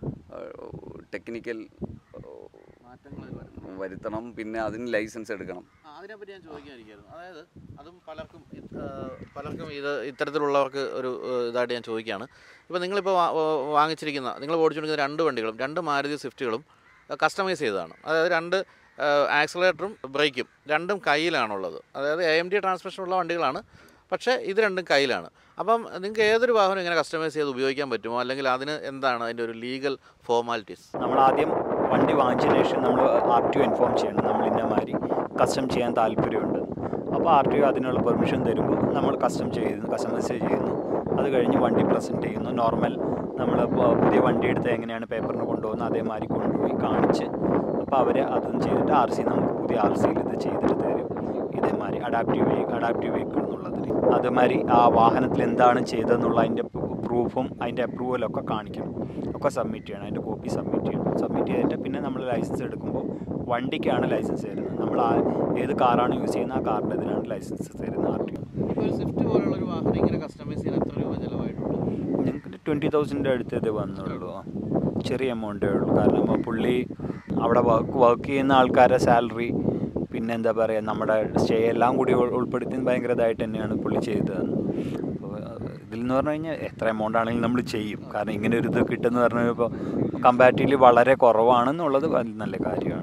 [SPEAKER 2] ടെക്നിക്കൽ
[SPEAKER 1] മാറ്റങ്ങൾ വരുന്നു
[SPEAKER 2] വരുത്തണം പിന്നെ അതിന് ലൈസൻസ് എടുക്കണം
[SPEAKER 1] ആ, അതിനെപ്പറ്റി ഞാൻ ചോദിക്കാനിരിക്കുന്നു അതായത് അതും പലർക്കും ഇത്, ആ, പലർക്കും ഇത് ഇത്തരത്തിലുള്ളവർക്ക് ഒരു ആ, ഇതായിട്ട് ഞാൻ ചോദിക്കുകയാണ് ഇപ്പോൾ നിങ്ങളിപ്പോൾ വാ- വാ- വാങ്ങിച്ചിരിക്കുന്ന നിങ്ങൾ ഓടിച്ചുകൊണ്ടിരിക്കുന്ന രണ്ട് വണ്ടികളും രണ്ട് മാരുതി സ്വിഫ്റ്റുകളും കസ്റ്റമൈസ് ചെയ്തതാണ് അതായത് രണ്ട് ആക്സിലേറ്ററും ബ്രേക്കും രണ്ടും കയ്യിലാണുള്ളത് അതായത് എ എം ഡി ട്രാൻസ്മിഷൻ ഉള്ള വണ്ടികളാണ് പക്ഷേ ഇത് രണ്ടും കയ്യിലാണ് അപ്പം നിങ്ങൾക്ക് ഏതൊരു വാഹനം ഇങ്ങനെ കസ്റ്റമൈസ് ചെയ്ത് ഉപയോഗിക്കാൻ പറ്റുമോ അല്ലെങ്കിൽ അതിന് എന്താണ് അതിൻ്റെ ഒരു ലീഗൽ ഫോർമാലിറ്റീസ്
[SPEAKER 3] നമ്മൾ ആദ്യം വണ്ടി വാങ്ങിച്ചതിന് ശേഷം നമ്മൾ ആർ ടി ഒ ഇൻഫോം ചെയ്യണം നമ്മൾ ഇന്ന മാതിരി കസ്റ്റം ചെയ്യാൻ താല്പര്യമുണ്ട് അപ്പോൾ ആർ ടി ഒ അതിനുള്ള പെർമിഷൻ തരുമ്പോൾ നമ്മൾ കസ്റ്റം ചെയ്യുന്നു കസ്റ്റമൈസ് ചെയ്യുന്നു അത് കഴിഞ്ഞ് വണ്ടി പ്രസൻറ്റ് ചെയ്യുന്നു നോർമൽ നമ്മൾ പുതിയ വണ്ടി എടുത്ത് എങ്ങനെയാണ് പേപ്പറിന് കൊണ്ടുപോകുന്നത് അതേമാതിരി കൊണ്ടുപോയി കാണിച്ച് അപ്പോൾ അവർ അതും ചെയ്തിട്ട് ആർ സി നമുക്ക് പുതിയ ആർ സിയിൽ ഇത് ചെയ്തിട്ട് തരും ഇതേമാതിരി അഡാപ്റ്റീവ് വെഹിക്കിൾ അഡാപ്റ്റീവ് വെഹിക്കിൾ എന്നുള്ളതിൽ അതേമാതിരി ആ വാഹനത്തിൽ എന്താണ് ചെയ്തതെന്നുള്ള അതിൻ്റെ പ്രൂഫും അതിൻ്റെ അപ്രൂവലൊക്കെ കാണിക്കണം ഒക്കെ സബ്മിറ്റ് ചെയ്യണം അതിൻ്റെ കോപ്പി സബ്മിറ്റ് ചെയ്യണം സബ്മിറ്റ് ചെയ്തിട്ട് പിന്നെ നമ്മൾ ലൈസൻസ് എടുക്കുമ്പോൾ വണ്ടിക്കാണ് ലൈസൻസ് തരുന്നത് നമ്മൾ ആ ഏത് കാറാണ് യൂസ് ചെയ്യുന്നത് ആ കാറിൻ്റെ ഇതിനാണ് ലൈസൻസ് തരുന്നത് ആർ ടി ഒ
[SPEAKER 1] ഇപ്പോൾ ഒരു സ്വിഫ്റ്റ് പോലുള്ള ഒരു വാഹനം ഇങ്ങനെ കസ്റ്റമൈസ് ചെയ്യാൻ എത്ര രൂപ ചിലവായിട്ടുണ്ട്
[SPEAKER 3] ഞങ്ങൾക്ക് ട്വൻറ്റി തൗസൻഡിൻ്റെ അടുത്ത് ഇത് വന്നുള്ളൂ ആ. ചെറിയ എമൗണ്ടേ ഉള്ളൂ കാരണം ആ പുള്ളി അവിടെ വർക്ക് വർക്ക് ചെയ്യുന്ന ആൾക്കാരുടെ സാലറി പിന്നെ എന്താ പറയുക നമ്മുടെ സ്റ്റേ എല്ലാം കൂടി ഉൾ- ഉൾപ്പെടുത്തി ഭയങ്കര ഇതായിട്ട് തന്നെയാണ് പുള്ളി ചെയ്തത് അപ്പോൾ ഇതിൽ എന്ന് പറഞ്ഞു കഴിഞ്ഞാൽ എത്ര എമൗണ്ട് ആണെങ്കിലും നമ്മൾ ചെയ്യും കാരണം ഇങ്ങനെ ഒരു ഇത് കിട്ടുമെന്ന് പറഞ്ഞു ഇപ്പോൾ കമ്പാരിറ്റീവ്ലി വളരെ കുറവാണെന്നുള്ളത് വൽ- നല്ല കാര്യമാണ്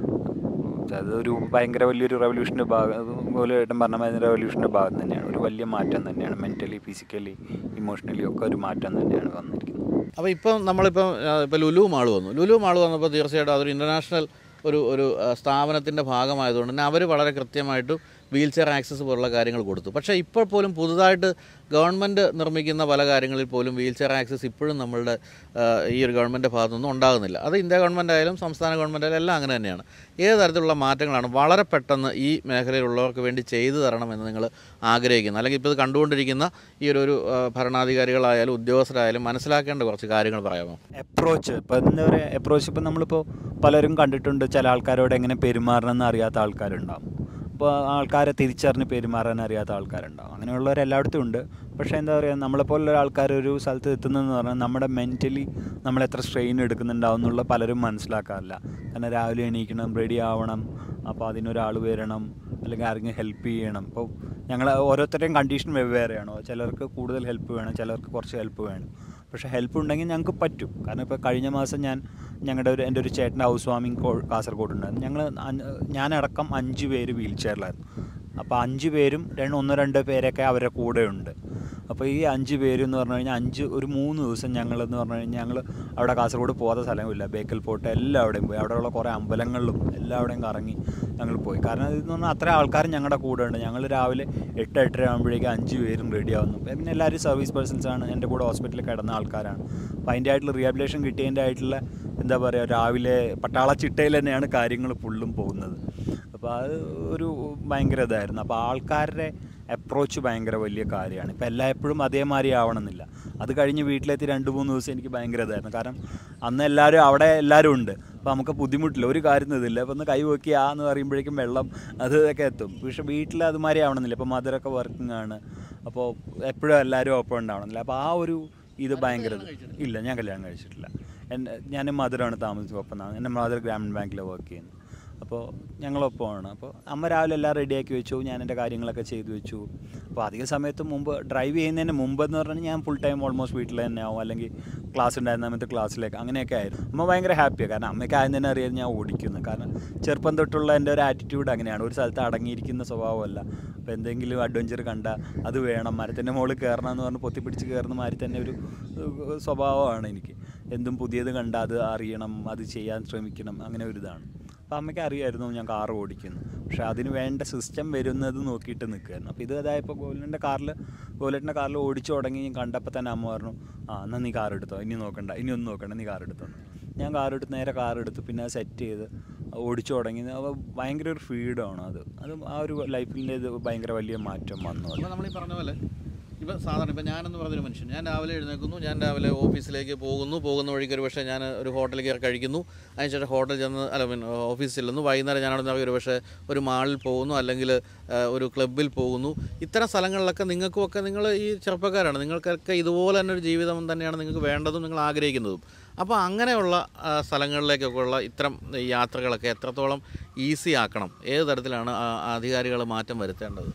[SPEAKER 3] അതൊരു ഭയങ്കര വലിയൊരു റെവല്യൂഷൻ്റെ ഭാഗം പോലെ ഏട്ടൻ പറഞ്ഞ മാതിരി റെവല്യൂഷൻ്റെ ഭാഗം തന്നെയാണ് ഒരു വലിയ മാറ്റം തന്നെയാണ് മെൻ്റലി ഫിസിക്കലി ഇമോഷണലി ഒക്കെ ഒരു മാറ്റം തന്നെയാണ് വന്നിരിക്കുന്നത്
[SPEAKER 1] അപ്പോൾ ഇപ്പം നമ്മളിപ്പം ആ, ഇപ്പോൾ ലുലു മാൾ വന്നു ലുലു മാൾ വന്നപ്പോൾ തീർച്ചയായിട്ടും അതൊരു ഇൻ്റർനാഷണൽ ഒരു ഒരു സ്ഥാപനത്തിൻ്റെ ഭാഗമായതുകൊണ്ട് തന്നെ അവർ വളരെ കൃത്യമായിട്ട് വീൽ ചെയർ ആക്സസ് പോലുള്ള കാര്യങ്ങൾ കൊടുത്തു പക്ഷേ ഇപ്പോൾ പോലും പുതുതായിട്ട് ഗവൺമെൻറ് നിർമ്മിക്കുന്ന പല കാര്യങ്ങളിൽ പോലും വീൽ ചെയർ ആക്സസ് ഇപ്പോഴും നമ്മളുടെ ആ, ഈ ഒരു ഗവൺമെൻറ് ഭാഗത്തുനിന്നും ഉണ്ടാകുന്നില്ല അത് ഇന്ത്യ ഗവൺമെൻറ് ആയാലും സംസ്ഥാന ഗവൺമെൻറ് ആയാലും എല്ലാം അങ്ങനെ തന്നെയാണ് ഏത് തരത്തിലുള്ള മാറ്റങ്ങളാണ് വളരെ പെട്ടെന്ന് ഈ മേഖലയിലുള്ളവർക്ക് വേണ്ടി ചെയ്തു തരണമെന്ന് നിങ്ങൾ ആഗ്രഹിക്കുന്നത് അല്ലെങ്കിൽ ഇപ്പോൾ ഇത് കണ്ടുകൊണ്ടിരിക്കുന്ന ഈ ഒരു ഒരു ആ, ഭരണാധികാരികളായാലും ഉദ്യോഗസ്ഥരായാലും മനസ്സിലാക്കേണ്ട കുറച്ച് കാര്യങ്ങൾ പറയാമോ
[SPEAKER 3] അപ്രോച്ച് ഇപ്പോൾ എന്താ പറയുക അപ്രോച്ച് ഇപ്പോൾ നമ്മളിപ്പോൾ പലരും കണ്ടിട്ടുണ്ട് ചില ആൾക്കാരോട് എങ്ങനെ പെരുമാറണമെന്ന് അറിയാത്ത ആൾക്കാരുണ്ടാവും അപ്പോൾ ആൾക്കാരെ തിരിച്ചറിഞ്ഞ് പെരുമാറാൻ അറിയാത്ത ആൾക്കാരുണ്ടാവും അങ്ങനെയുള്ളവർ എല്ലായിടത്തും ഉണ്ട് പക്ഷേ എന്താ പറയുക നമ്മളെപ്പോലുള്ള ആൾക്കാർ ഒരു സ്ഥലത്ത് എത്തുന്നതെന്ന് പറഞ്ഞാൽ നമ്മുടെ മെൻ്റലി നമ്മൾ എത്ര സ്ട്രെയിൻ എടുക്കുന്നുണ്ടാവും എന്നുള്ള പലരും മനസ്സിലാക്കാറില്ല കാരണം രാവിലെ എണീക്കണം റെഡി ആവണം അപ്പോൾ അതിനൊരാൾ വരണം അല്ലെങ്കിൽ ആരെങ്കിലും ഹെൽപ്പ് ചെയ്യണം ഇപ്പോൾ ഞങ്ങൾ ഓരോരുത്തരുടെയും കണ്ടീഷൻ വെവ്വേറെയാണോ ചിലർക്ക് കൂടുതൽ ഹെൽപ്പ് വേണം ചിലർക്ക് കുറച്ച് ഹെൽപ്പ് വേണം പക്ഷേ ഹെൽപ്പ് ഉണ്ടെങ്കിൽ ഞങ്ങൾക്ക് പറ്റും കാരണം ഇപ്പോൾ കഴിഞ്ഞ മാസം ഞാൻ ഞങ്ങളുടെ ഒരു എൻ്റെ ഒരു ചേട്ടൻ്റെ ഹൗസ് വാമിങ് കാസർഗോഡ് ഉണ്ടായിരുന്നു ഞങ്ങൾ ഞാനടക്കം അഞ്ച് പേര് വീൽ ചെയറിലായിരുന്നു അപ്പോൾ അഞ്ച് പേരും രണ്ട് ഒന്നോ രണ്ടോ പേരൊക്കെ അവരുടെ കൂടെ ഉണ്ട് അപ്പോൾ ഈ അഞ്ച് പേര് എന്ന് പറഞ്ഞു കഴിഞ്ഞാൽ അഞ്ച് ഒരു മൂന്ന് ദിവസം ഞങ്ങളെന്ന് പറഞ്ഞു കഴിഞ്ഞാൽ ഞങ്ങൾ അവിടെ കാസർഗോഡ് പോകാത്ത സ്ഥലമില്ല ബേക്കൽ പോട്ട് എല്ലാവിടെയും പോയി അവിടെയുള്ള കുറേ അമ്പലങ്ങളിലും എല്ലാവിടെയും കറങ്ങി ഞങ്ങൾ പോയി കാരണം ഇതെന്ന് പറഞ്ഞാൽ അത്ര ആൾക്കാർ ഞങ്ങളുടെ കൂടെ ഉണ്ട് ഞങ്ങൾ രാവിലെ എട്ട് എട്ടര ആകുമ്പോഴേക്കും അഞ്ച് പേരും റെഡി ആവുന്നു പിന്നെ എല്ലാവരും സർവീസ് പേഴ്സൺസ് ആണ് എൻ്റെ കൂടെ ഹോസ്പിറ്റലിൽ കിടന്ന ആൾക്കാരാണ് അപ്പോൾ അതിൻ്റെ ആയിട്ടുള്ള റിഹാബിലേഷൻ കിട്ടിയതിൻ്റെ ആയിട്ടുള്ള എന്താ പറയുക രാവിലെ പട്ടാള ചിട്ടയിൽ തന്നെയാണ് കാര്യങ്ങൾ ഫുള്ളും പോകുന്നത് അപ്പോൾ അത് ഒരു ഭയങ്കര ഇതായിരുന്നു അപ്പോൾ ആൾക്കാരുടെ അപ്രോച്ച് ഭയങ്കര വലിയ കാര്യമാണ് ഇപ്പോൾ എല്ലായ്പ്പോഴും അതേമാതിരി ആവണമെന്നില്ല അത് കഴിഞ്ഞ് വീട്ടിലെത്തി രണ്ട് മൂന്ന് ദിവസം എനിക്ക് ഭയങ്കര ഇതായിരുന്നു കാരണം അന്ന് എല്ലാവരും അവിടെ എല്ലാവരും ഉണ്ട് അപ്പോൾ നമുക്ക് ബുദ്ധിമുട്ടില്ല ഒരു കാര്യം ഇതില്ല അപ്പോൾ ഒന്ന് കൈ നോക്കി ആ എന്ന് പറയുമ്പോഴേക്കും വെള്ളം അത് ഇതൊക്കെ എത്തും പക്ഷേ വീട്ടിൽ അതുമാതിരി ആവണമെന്നില്ല ഇപ്പോൾ മദറൊക്കെ വർക്കിംഗ് ആണ് അപ്പോൾ എപ്പോഴും എല്ലാവരും ഒപ്പം ഉണ്ടാവണമെന്നില്ല അപ്പോൾ ആ ഒരു ഇത് ഭയങ്കര ഇത്. ഇല്ല ഞാൻ കല്യാണം കഴിച്ചിട്ടില്ല എൻ്റെ ഞാൻ മധുരമാണ് താമസിച്ചത് ഒപ്പം എൻ്റെ മദർ ഗ്രാമീൺ ബാങ്കിൽ വർക്ക് ചെയ്യുന്നത് അപ്പോൾ ഞങ്ങളൊപ്പമാണ് അപ്പോൾ അമ്മ രാവിലെ എല്ലാം റെഡിയാക്കി വെച്ചു ഞാൻ എൻ്റെ കാര്യങ്ങളൊക്കെ ചെയ്തു വെച്ചു അപ്പോൾ അധിക സമയത്ത് മുമ്പ് ഡ്രൈവ് ചെയ്യുന്നതിന് മുമ്പ് എന്ന് പറഞ്ഞാൽ ഞാൻ ഫുൾ ടൈം ഓൾമോസ്റ്റ് വീട്ടിൽ തന്നെ ആവും അല്ലെങ്കിൽ ക്ലാസ് ഉണ്ടായിരുന്ന സമയത്ത് ക്ലാസ്സിലേക്ക് അങ്ങനെയൊക്കെ ആയിരുന്നു അമ്മ ഭയങ്കര ഹാപ്പിയാണ് കാരണം അമ്മയ്ക്ക് ആദ്യം തന്നെ അറിയാം ഞാൻ ഓടിക്കുന്നു കാരണം ചെറുപ്പം തൊട്ടുള്ള എൻ്റെ ഒരു ആറ്റിറ്റ്യൂഡ് അങ്ങനെയാണ് ഒരു സ്ഥലത്ത് അടങ്ങിയിരിക്കുന്ന സ്വഭാവമല്ല അപ്പോൾ എന്തെങ്കിലും അഡ്വഞ്ചർ കണ്ട അത് വേണം മരത്തിൻ്റെ മുകളിൽ കയറണം എന്ന് പറഞ്ഞ് പൊത്തിപ്പിടിച്ച് കയറുന്ന മാതിരി തന്നെ ഒരു ഏഹ്, സ്വഭാവമാണ് എനിക്ക് എന്തും പുതിയത് കണ്ട അത് അറിയണം അത് ചെയ്യാൻ ശ്രമിക്കണം അങ്ങനെ ഒരു ഇതാണ് അപ്പോൾ അമ്മയ്ക്ക് അറിയായിരുന്നു ഞാൻ കാർ ഓടിക്കുന്നു പക്ഷേ അതിന് വേണ്ട സിസ്റ്റം വരുന്നത് നോക്കിയിട്ട് നിൽക്കുമായിരുന്നു അപ്പോൾ ഇത് അതായപ്പോൾ ഗോലിൻ്റെ കാറിൽ ഗോലേട്ടൻ്റെ കാറിൽ ഓടിച്ചു തുടങ്ങി ഞാൻ കണ്ടപ്പോൾ തന്നെ അമ്മ പറഞ്ഞു ആ എന്നാൽ നീ കാർ എടുത്തോ ഇനി നോക്കണ്ട ഇനി ഒന്നും നോക്കണ്ട നീ കാർ എടുത്തോ ഞാൻ കാർ എടുത്ത് നേരെ കാർ എടുത്തു പിന്നെ അത് സെറ്റ് ചെയ്ത് ഓടിച്ചു തുടങ്ങി അപ്പോൾ ഭയങ്കര ഒരു ഫ്രീഡമാണ് അത് അത് ആ ഒരു ലൈഫിൻ്റെ ഇത് ഭയങ്കര വലിയ മാറ്റം വന്നു അത്.
[SPEAKER 1] അപ്പോൾ നമ്മൾ ഈ പറഞ്ഞ പോലെ ഇപ്പം സാധാരണ ഇപ്പം ഞാനെന്ന് പറഞ്ഞൊരു മനുഷ്യൻ ഞാൻ രാവിലെ എഴുന്നേൽക്കുന്നു ഞാൻ രാവിലെ ഓഫീസിലേക്ക് പോകുന്നു പോകുന്ന വഴിക്ക് ഒരു പക്ഷേ ഞാൻ ഒരു ഹോട്ടലിൽ കയറി കഴിക്കുന്നു അതിനുശേഷം ഹോട്ടലിൽ ചെന്ന് അല്ല മീൻ ഓഫീസിൽ ചെല്ലുന്നു വൈകുന്നേരം ഞാൻ അവിടെ നിന്ന് ഒരു പക്ഷേ ഒരു മാളിൽ പോകുന്നു അല്ലെങ്കിൽ ആ, ഒരു ക്ലബ്ബിൽ പോകുന്നു ഇത്തരം സ്ഥലങ്ങളിലൊക്കെ നിങ്ങൾക്കുമൊക്കെ നിങ്ങൾ ഈ ചെറുപ്പക്കാരാണ് നിങ്ങൾക്കൊക്കെ ഇതുപോലെ തന്നെ ഒരു ജീവിതം തന്നെയാണ് നിങ്ങൾക്ക് വേണ്ടതും നിങ്ങൾ ആഗ്രഹിക്കുന്നതും അപ്പോൾ അങ്ങനെയുള്ള ആ, സ്ഥലങ്ങളിലേക്കൊക്കെ ഉള്ള ഇത്തരം യാത്രകളൊക്കെ എത്രത്തോളം ഈസി ആക്കണം ഏത് തരത്തിലാണ് അധികാരികൾ മാറ്റം വരുത്തേണ്ടത്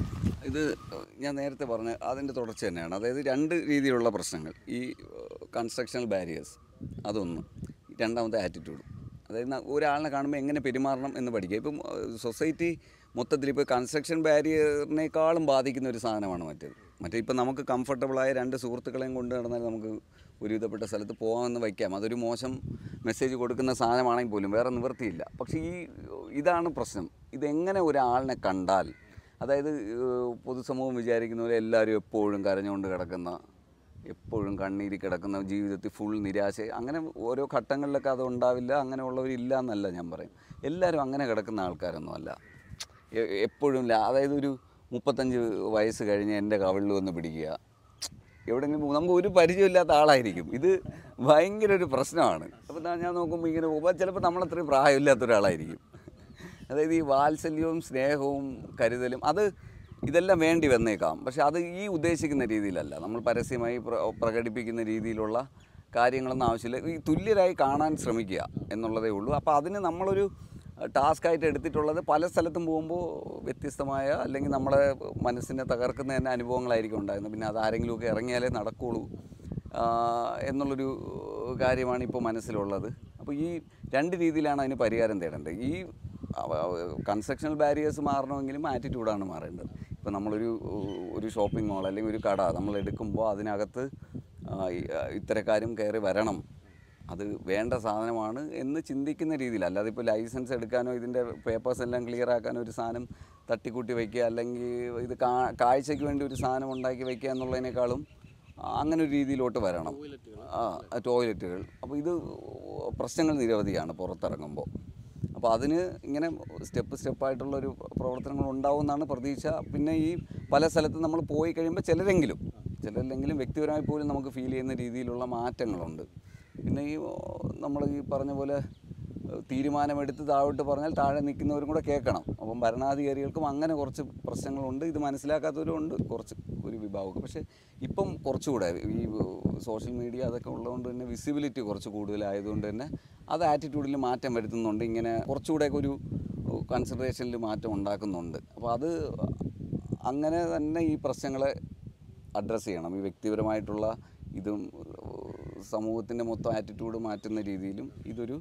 [SPEAKER 2] ഇത് ഞാൻ നേരത്തെ പറഞ്ഞ അതിൻ്റെ തുടർച്ച തന്നെയാണ് അതായത് രണ്ട് രീതിയിലുള്ള പ്രശ്നങ്ങൾ ഈ കൺസ്ട്രക്ഷണൽ ബാരിയേഴ്സ് അതൊന്ന് രണ്ടാമത്തെ ആറ്റിറ്റ്യൂഡ് അതായത് ന- ഒരാളിനെ കാണുമ്പോൾ എങ്ങനെ പെരുമാറണം എന്ന് പഠിക്കുക ഇപ്പം സൊസൈറ്റി മൊത്തത്തിൽ ഇപ്പോൾ കൺസ്ട്രക്ഷൻ ബാരിയറിനേക്കാളും ബാധിക്കുന്ന ഒരു സാധനമാണ് മറ്റേത് മറ്റേ ഇപ്പം നമുക്ക് കംഫർട്ടബിളായ രണ്ട് സുഹൃത്തുക്കളെയും കൊണ്ട് നടന്നാൽ നമുക്ക് ഒരുവിധപ്പെട്ട സ്ഥലത്ത് പോകാമെന്ന് വയ്ക്കാം അതൊരു മോശം മെസ്സേജ് കൊടുക്കുന്ന സാധനമാണെങ്കിൽ പോലും വേറെ നിവൃത്തിയില്ല പക്ഷേ ഈ ഇതാണ് പ്രശ്നം ഇതെങ്ങനെ ഒരാളിനെ കണ്ടാൽ അതായത് ഏഹ്, പൊതുസമൂഹം വിചാരിക്കുന്ന പോലെ എല്ലാവരും എപ്പോഴും കരഞ്ഞുകൊണ്ട് കിടക്കുന്ന എപ്പോഴും കണ്ണീരി കിടക്കുന്ന ജീവിതത്തിൽ ഫുൾ നിരാശ അങ്ങനെ ഓരോ ഘട്ടങ്ങളിലൊക്കെ അത് ഉണ്ടാവില്ല അങ്ങനെയുള്ളവരില്ല എന്നല്ല ഞാൻ പറയും എല്ലാവരും അങ്ങനെ കിടക്കുന്ന ആൾക്കാരൊന്നും അല്ല എ- എപ്പോഴും ലാ- അതായത് ഒരു മുപ്പത്തഞ്ച് വയസ്സ് കഴിഞ്ഞ് എൻ്റെ കവിളിൽ വന്ന് പിടിക്കുക എവിടെയെങ്കിലും പോകും നമുക്ക് ഒരു പരിചയമില്ലാത്ത ആളായിരിക്കും ഇത് ഭയങ്കര ഒരു പ്രശ്നമാണ് അപ്പോൾ ഞാൻ നോക്കുമ്പോൾ ഇങ്ങനെ പോകുമ്പോൾ ചിലപ്പോൾ നമ്മളത്രയും പ്രായമില്ലാത്ത ഒരാളായിരിക്കും അതായത് ഈ വാത്സല്യവും സ്നേഹവും കരുതലും അത് ഇതെല്ലാം വേണ്ടി വന്നേക്കാം പക്ഷെ അത് ഈ ഉദ്ദേശിക്കുന്ന രീതിയിലല്ല നമ്മൾ പരസ്യമായി പ്ര- പ്രകടിപ്പിക്കുന്ന രീതിയിലുള്ള കാര്യങ്ങളൊന്നും ആവശ്യമില്ല ഈ തുല്യരായി കാണാൻ ശ്രമിക്കുക എന്നുള്ളതേ ഉള്ളൂ അപ്പോൾ അതിന് നമ്മളൊരു ടാസ്ക് ആയിട്ട് എടുത്തിട്ടുള്ളത് പല സ്ഥലത്തും പോകുമ്പോൾ വ്യത്യസ്തമായ അല്ലെങ്കിൽ നമ്മളെ മനസ്സിനെ തകർക്കുന്ന തന്നെ അനുഭവങ്ങളായിരിക്കും ഉണ്ടായിരുന്നത് പിന്നെ അത് ആരെങ്കിലുമൊക്കെ ഇറങ്ങിയാലേ നടക്കുകയുള്ളൂ ആ, എന്നുള്ളൊരു കാര്യമാണ് ഇപ്പോൾ മനസ്സിലുള്ളത് അപ്പോൾ ഈ രണ്ട് രീതിയിലാണ് അതിന് പരിഹാരം തേടേണ്ടത് ഈ കൺസ്ട്രക്ഷണൽ ബാരിയേഴ്സ് മാറണമെങ്കിലും ആറ്റിറ്റ്യൂഡാണ് മാറേണ്ടത് ഇപ്പോൾ നമ്മളൊരു ഒരു ഷോപ്പിംഗ് മാൾ അല്ലെങ്കിൽ ഒരു കട നമ്മൾ എടുക്കുമ്പോൾ അതിനകത്ത് ആ, ഈ, ആ, ഇത്തരക്കാരും കയറി വരണം അത് വേണ്ട സാധനമാണ് എന്ന് ചിന്തിക്കുന്ന രീതിയിൽ അല്ലാതെ ഇപ്പോൾ ലൈസൻസ് എടുക്കാനോ ഇതിൻ്റെ പേപ്പേഴ്സ് എല്ലാം ക്ലിയർ ആക്കാനോ ഒരു സാധനം തട്ടിക്കൂട്ടി വയ്ക്കുക അല്ലെങ്കിൽ ഇത് കാ കാഴ്ചയ്ക്ക് വേണ്ടി ഒരു സാധനം ഉണ്ടാക്കി വയ്ക്കുക എന്നുള്ളതിനേക്കാളും ആ, അങ്ങനെ ഒരു രീതിയിലോട്ട് വരണം ആ ടോയ്ലറ്റുകൾ അപ്പോൾ ഇത് പ്രശ്നങ്ങൾ നിരവധിയാണ് പുറത്തിറങ്ങുമ്പോൾ അപ്പോൾ അതിന് ഇങ്ങനെ സ്റ്റെപ്പ് സ്റ്റെപ്പായിട്ടുള്ളൊരു പ്രവർത്തനങ്ങൾ ഉണ്ടാവുമെന്നാണ് പ്രതീക്ഷ പിന്നെ ഈ പല സ്ഥലത്തും നമ്മൾ പോയി കഴിയുമ്പോൾ ചിലരെങ്കിലും ചിലരിലെങ്കിലും വ്യക്തിപരമായി പോലും നമുക്ക് ഫീൽ ചെയ്യുന്ന രീതിയിലുള്ള മാറ്റങ്ങളുണ്ട് പിന്നെ ഈ നമ്മൾ ഈ പറഞ്ഞ പോലെ തീരുമാനമെടുത്ത് താഴോട്ട് പറഞ്ഞാൽ താഴെ നിൽക്കുന്നവരും കൂടെ കേൾക്കണം അപ്പം ഭരണാധികാരികൾക്കും അങ്ങനെ കുറച്ച് പ്രശ്നങ്ങളുണ്ട് ഇത് മനസ്സിലാക്കാത്തവരും ഉണ്ട് കുറച്ച് ഒരു വിഭാഗമൊക്കെ പക്ഷേ ഇപ്പം കുറച്ചുകൂടെ ഈ സോഷ്യൽ മീഡിയ അതൊക്കെ ഉള്ളതുകൊണ്ട് തന്നെ വിസിബിലിറ്റി കുറച്ച് കൂടുതലായതുകൊണ്ട് തന്നെ അത് ആറ്റിറ്റ്യൂഡിൽ മാറ്റം വരുത്തുന്നുണ്ട് ഇങ്ങനെ കുറച്ചുകൂടെയൊക്കെ ഒരു കൺസിഡറേഷനിൽ മാറ്റം ഉണ്ടാക്കുന്നുണ്ട് അപ്പോൾ അത് അങ്ങനെ തന്നെ ഈ പ്രശ്നങ്ങളെ അഡ്രസ്സ് ചെയ്യണം ഈ വ്യക്തിപരമായിട്ടുള്ള ഇതും സമൂഹത്തിൻ്റെ മൊത്തം ആറ്റിറ്റ്യൂഡ് മാറ്റുന്ന രീതിയിലും ഇതൊരു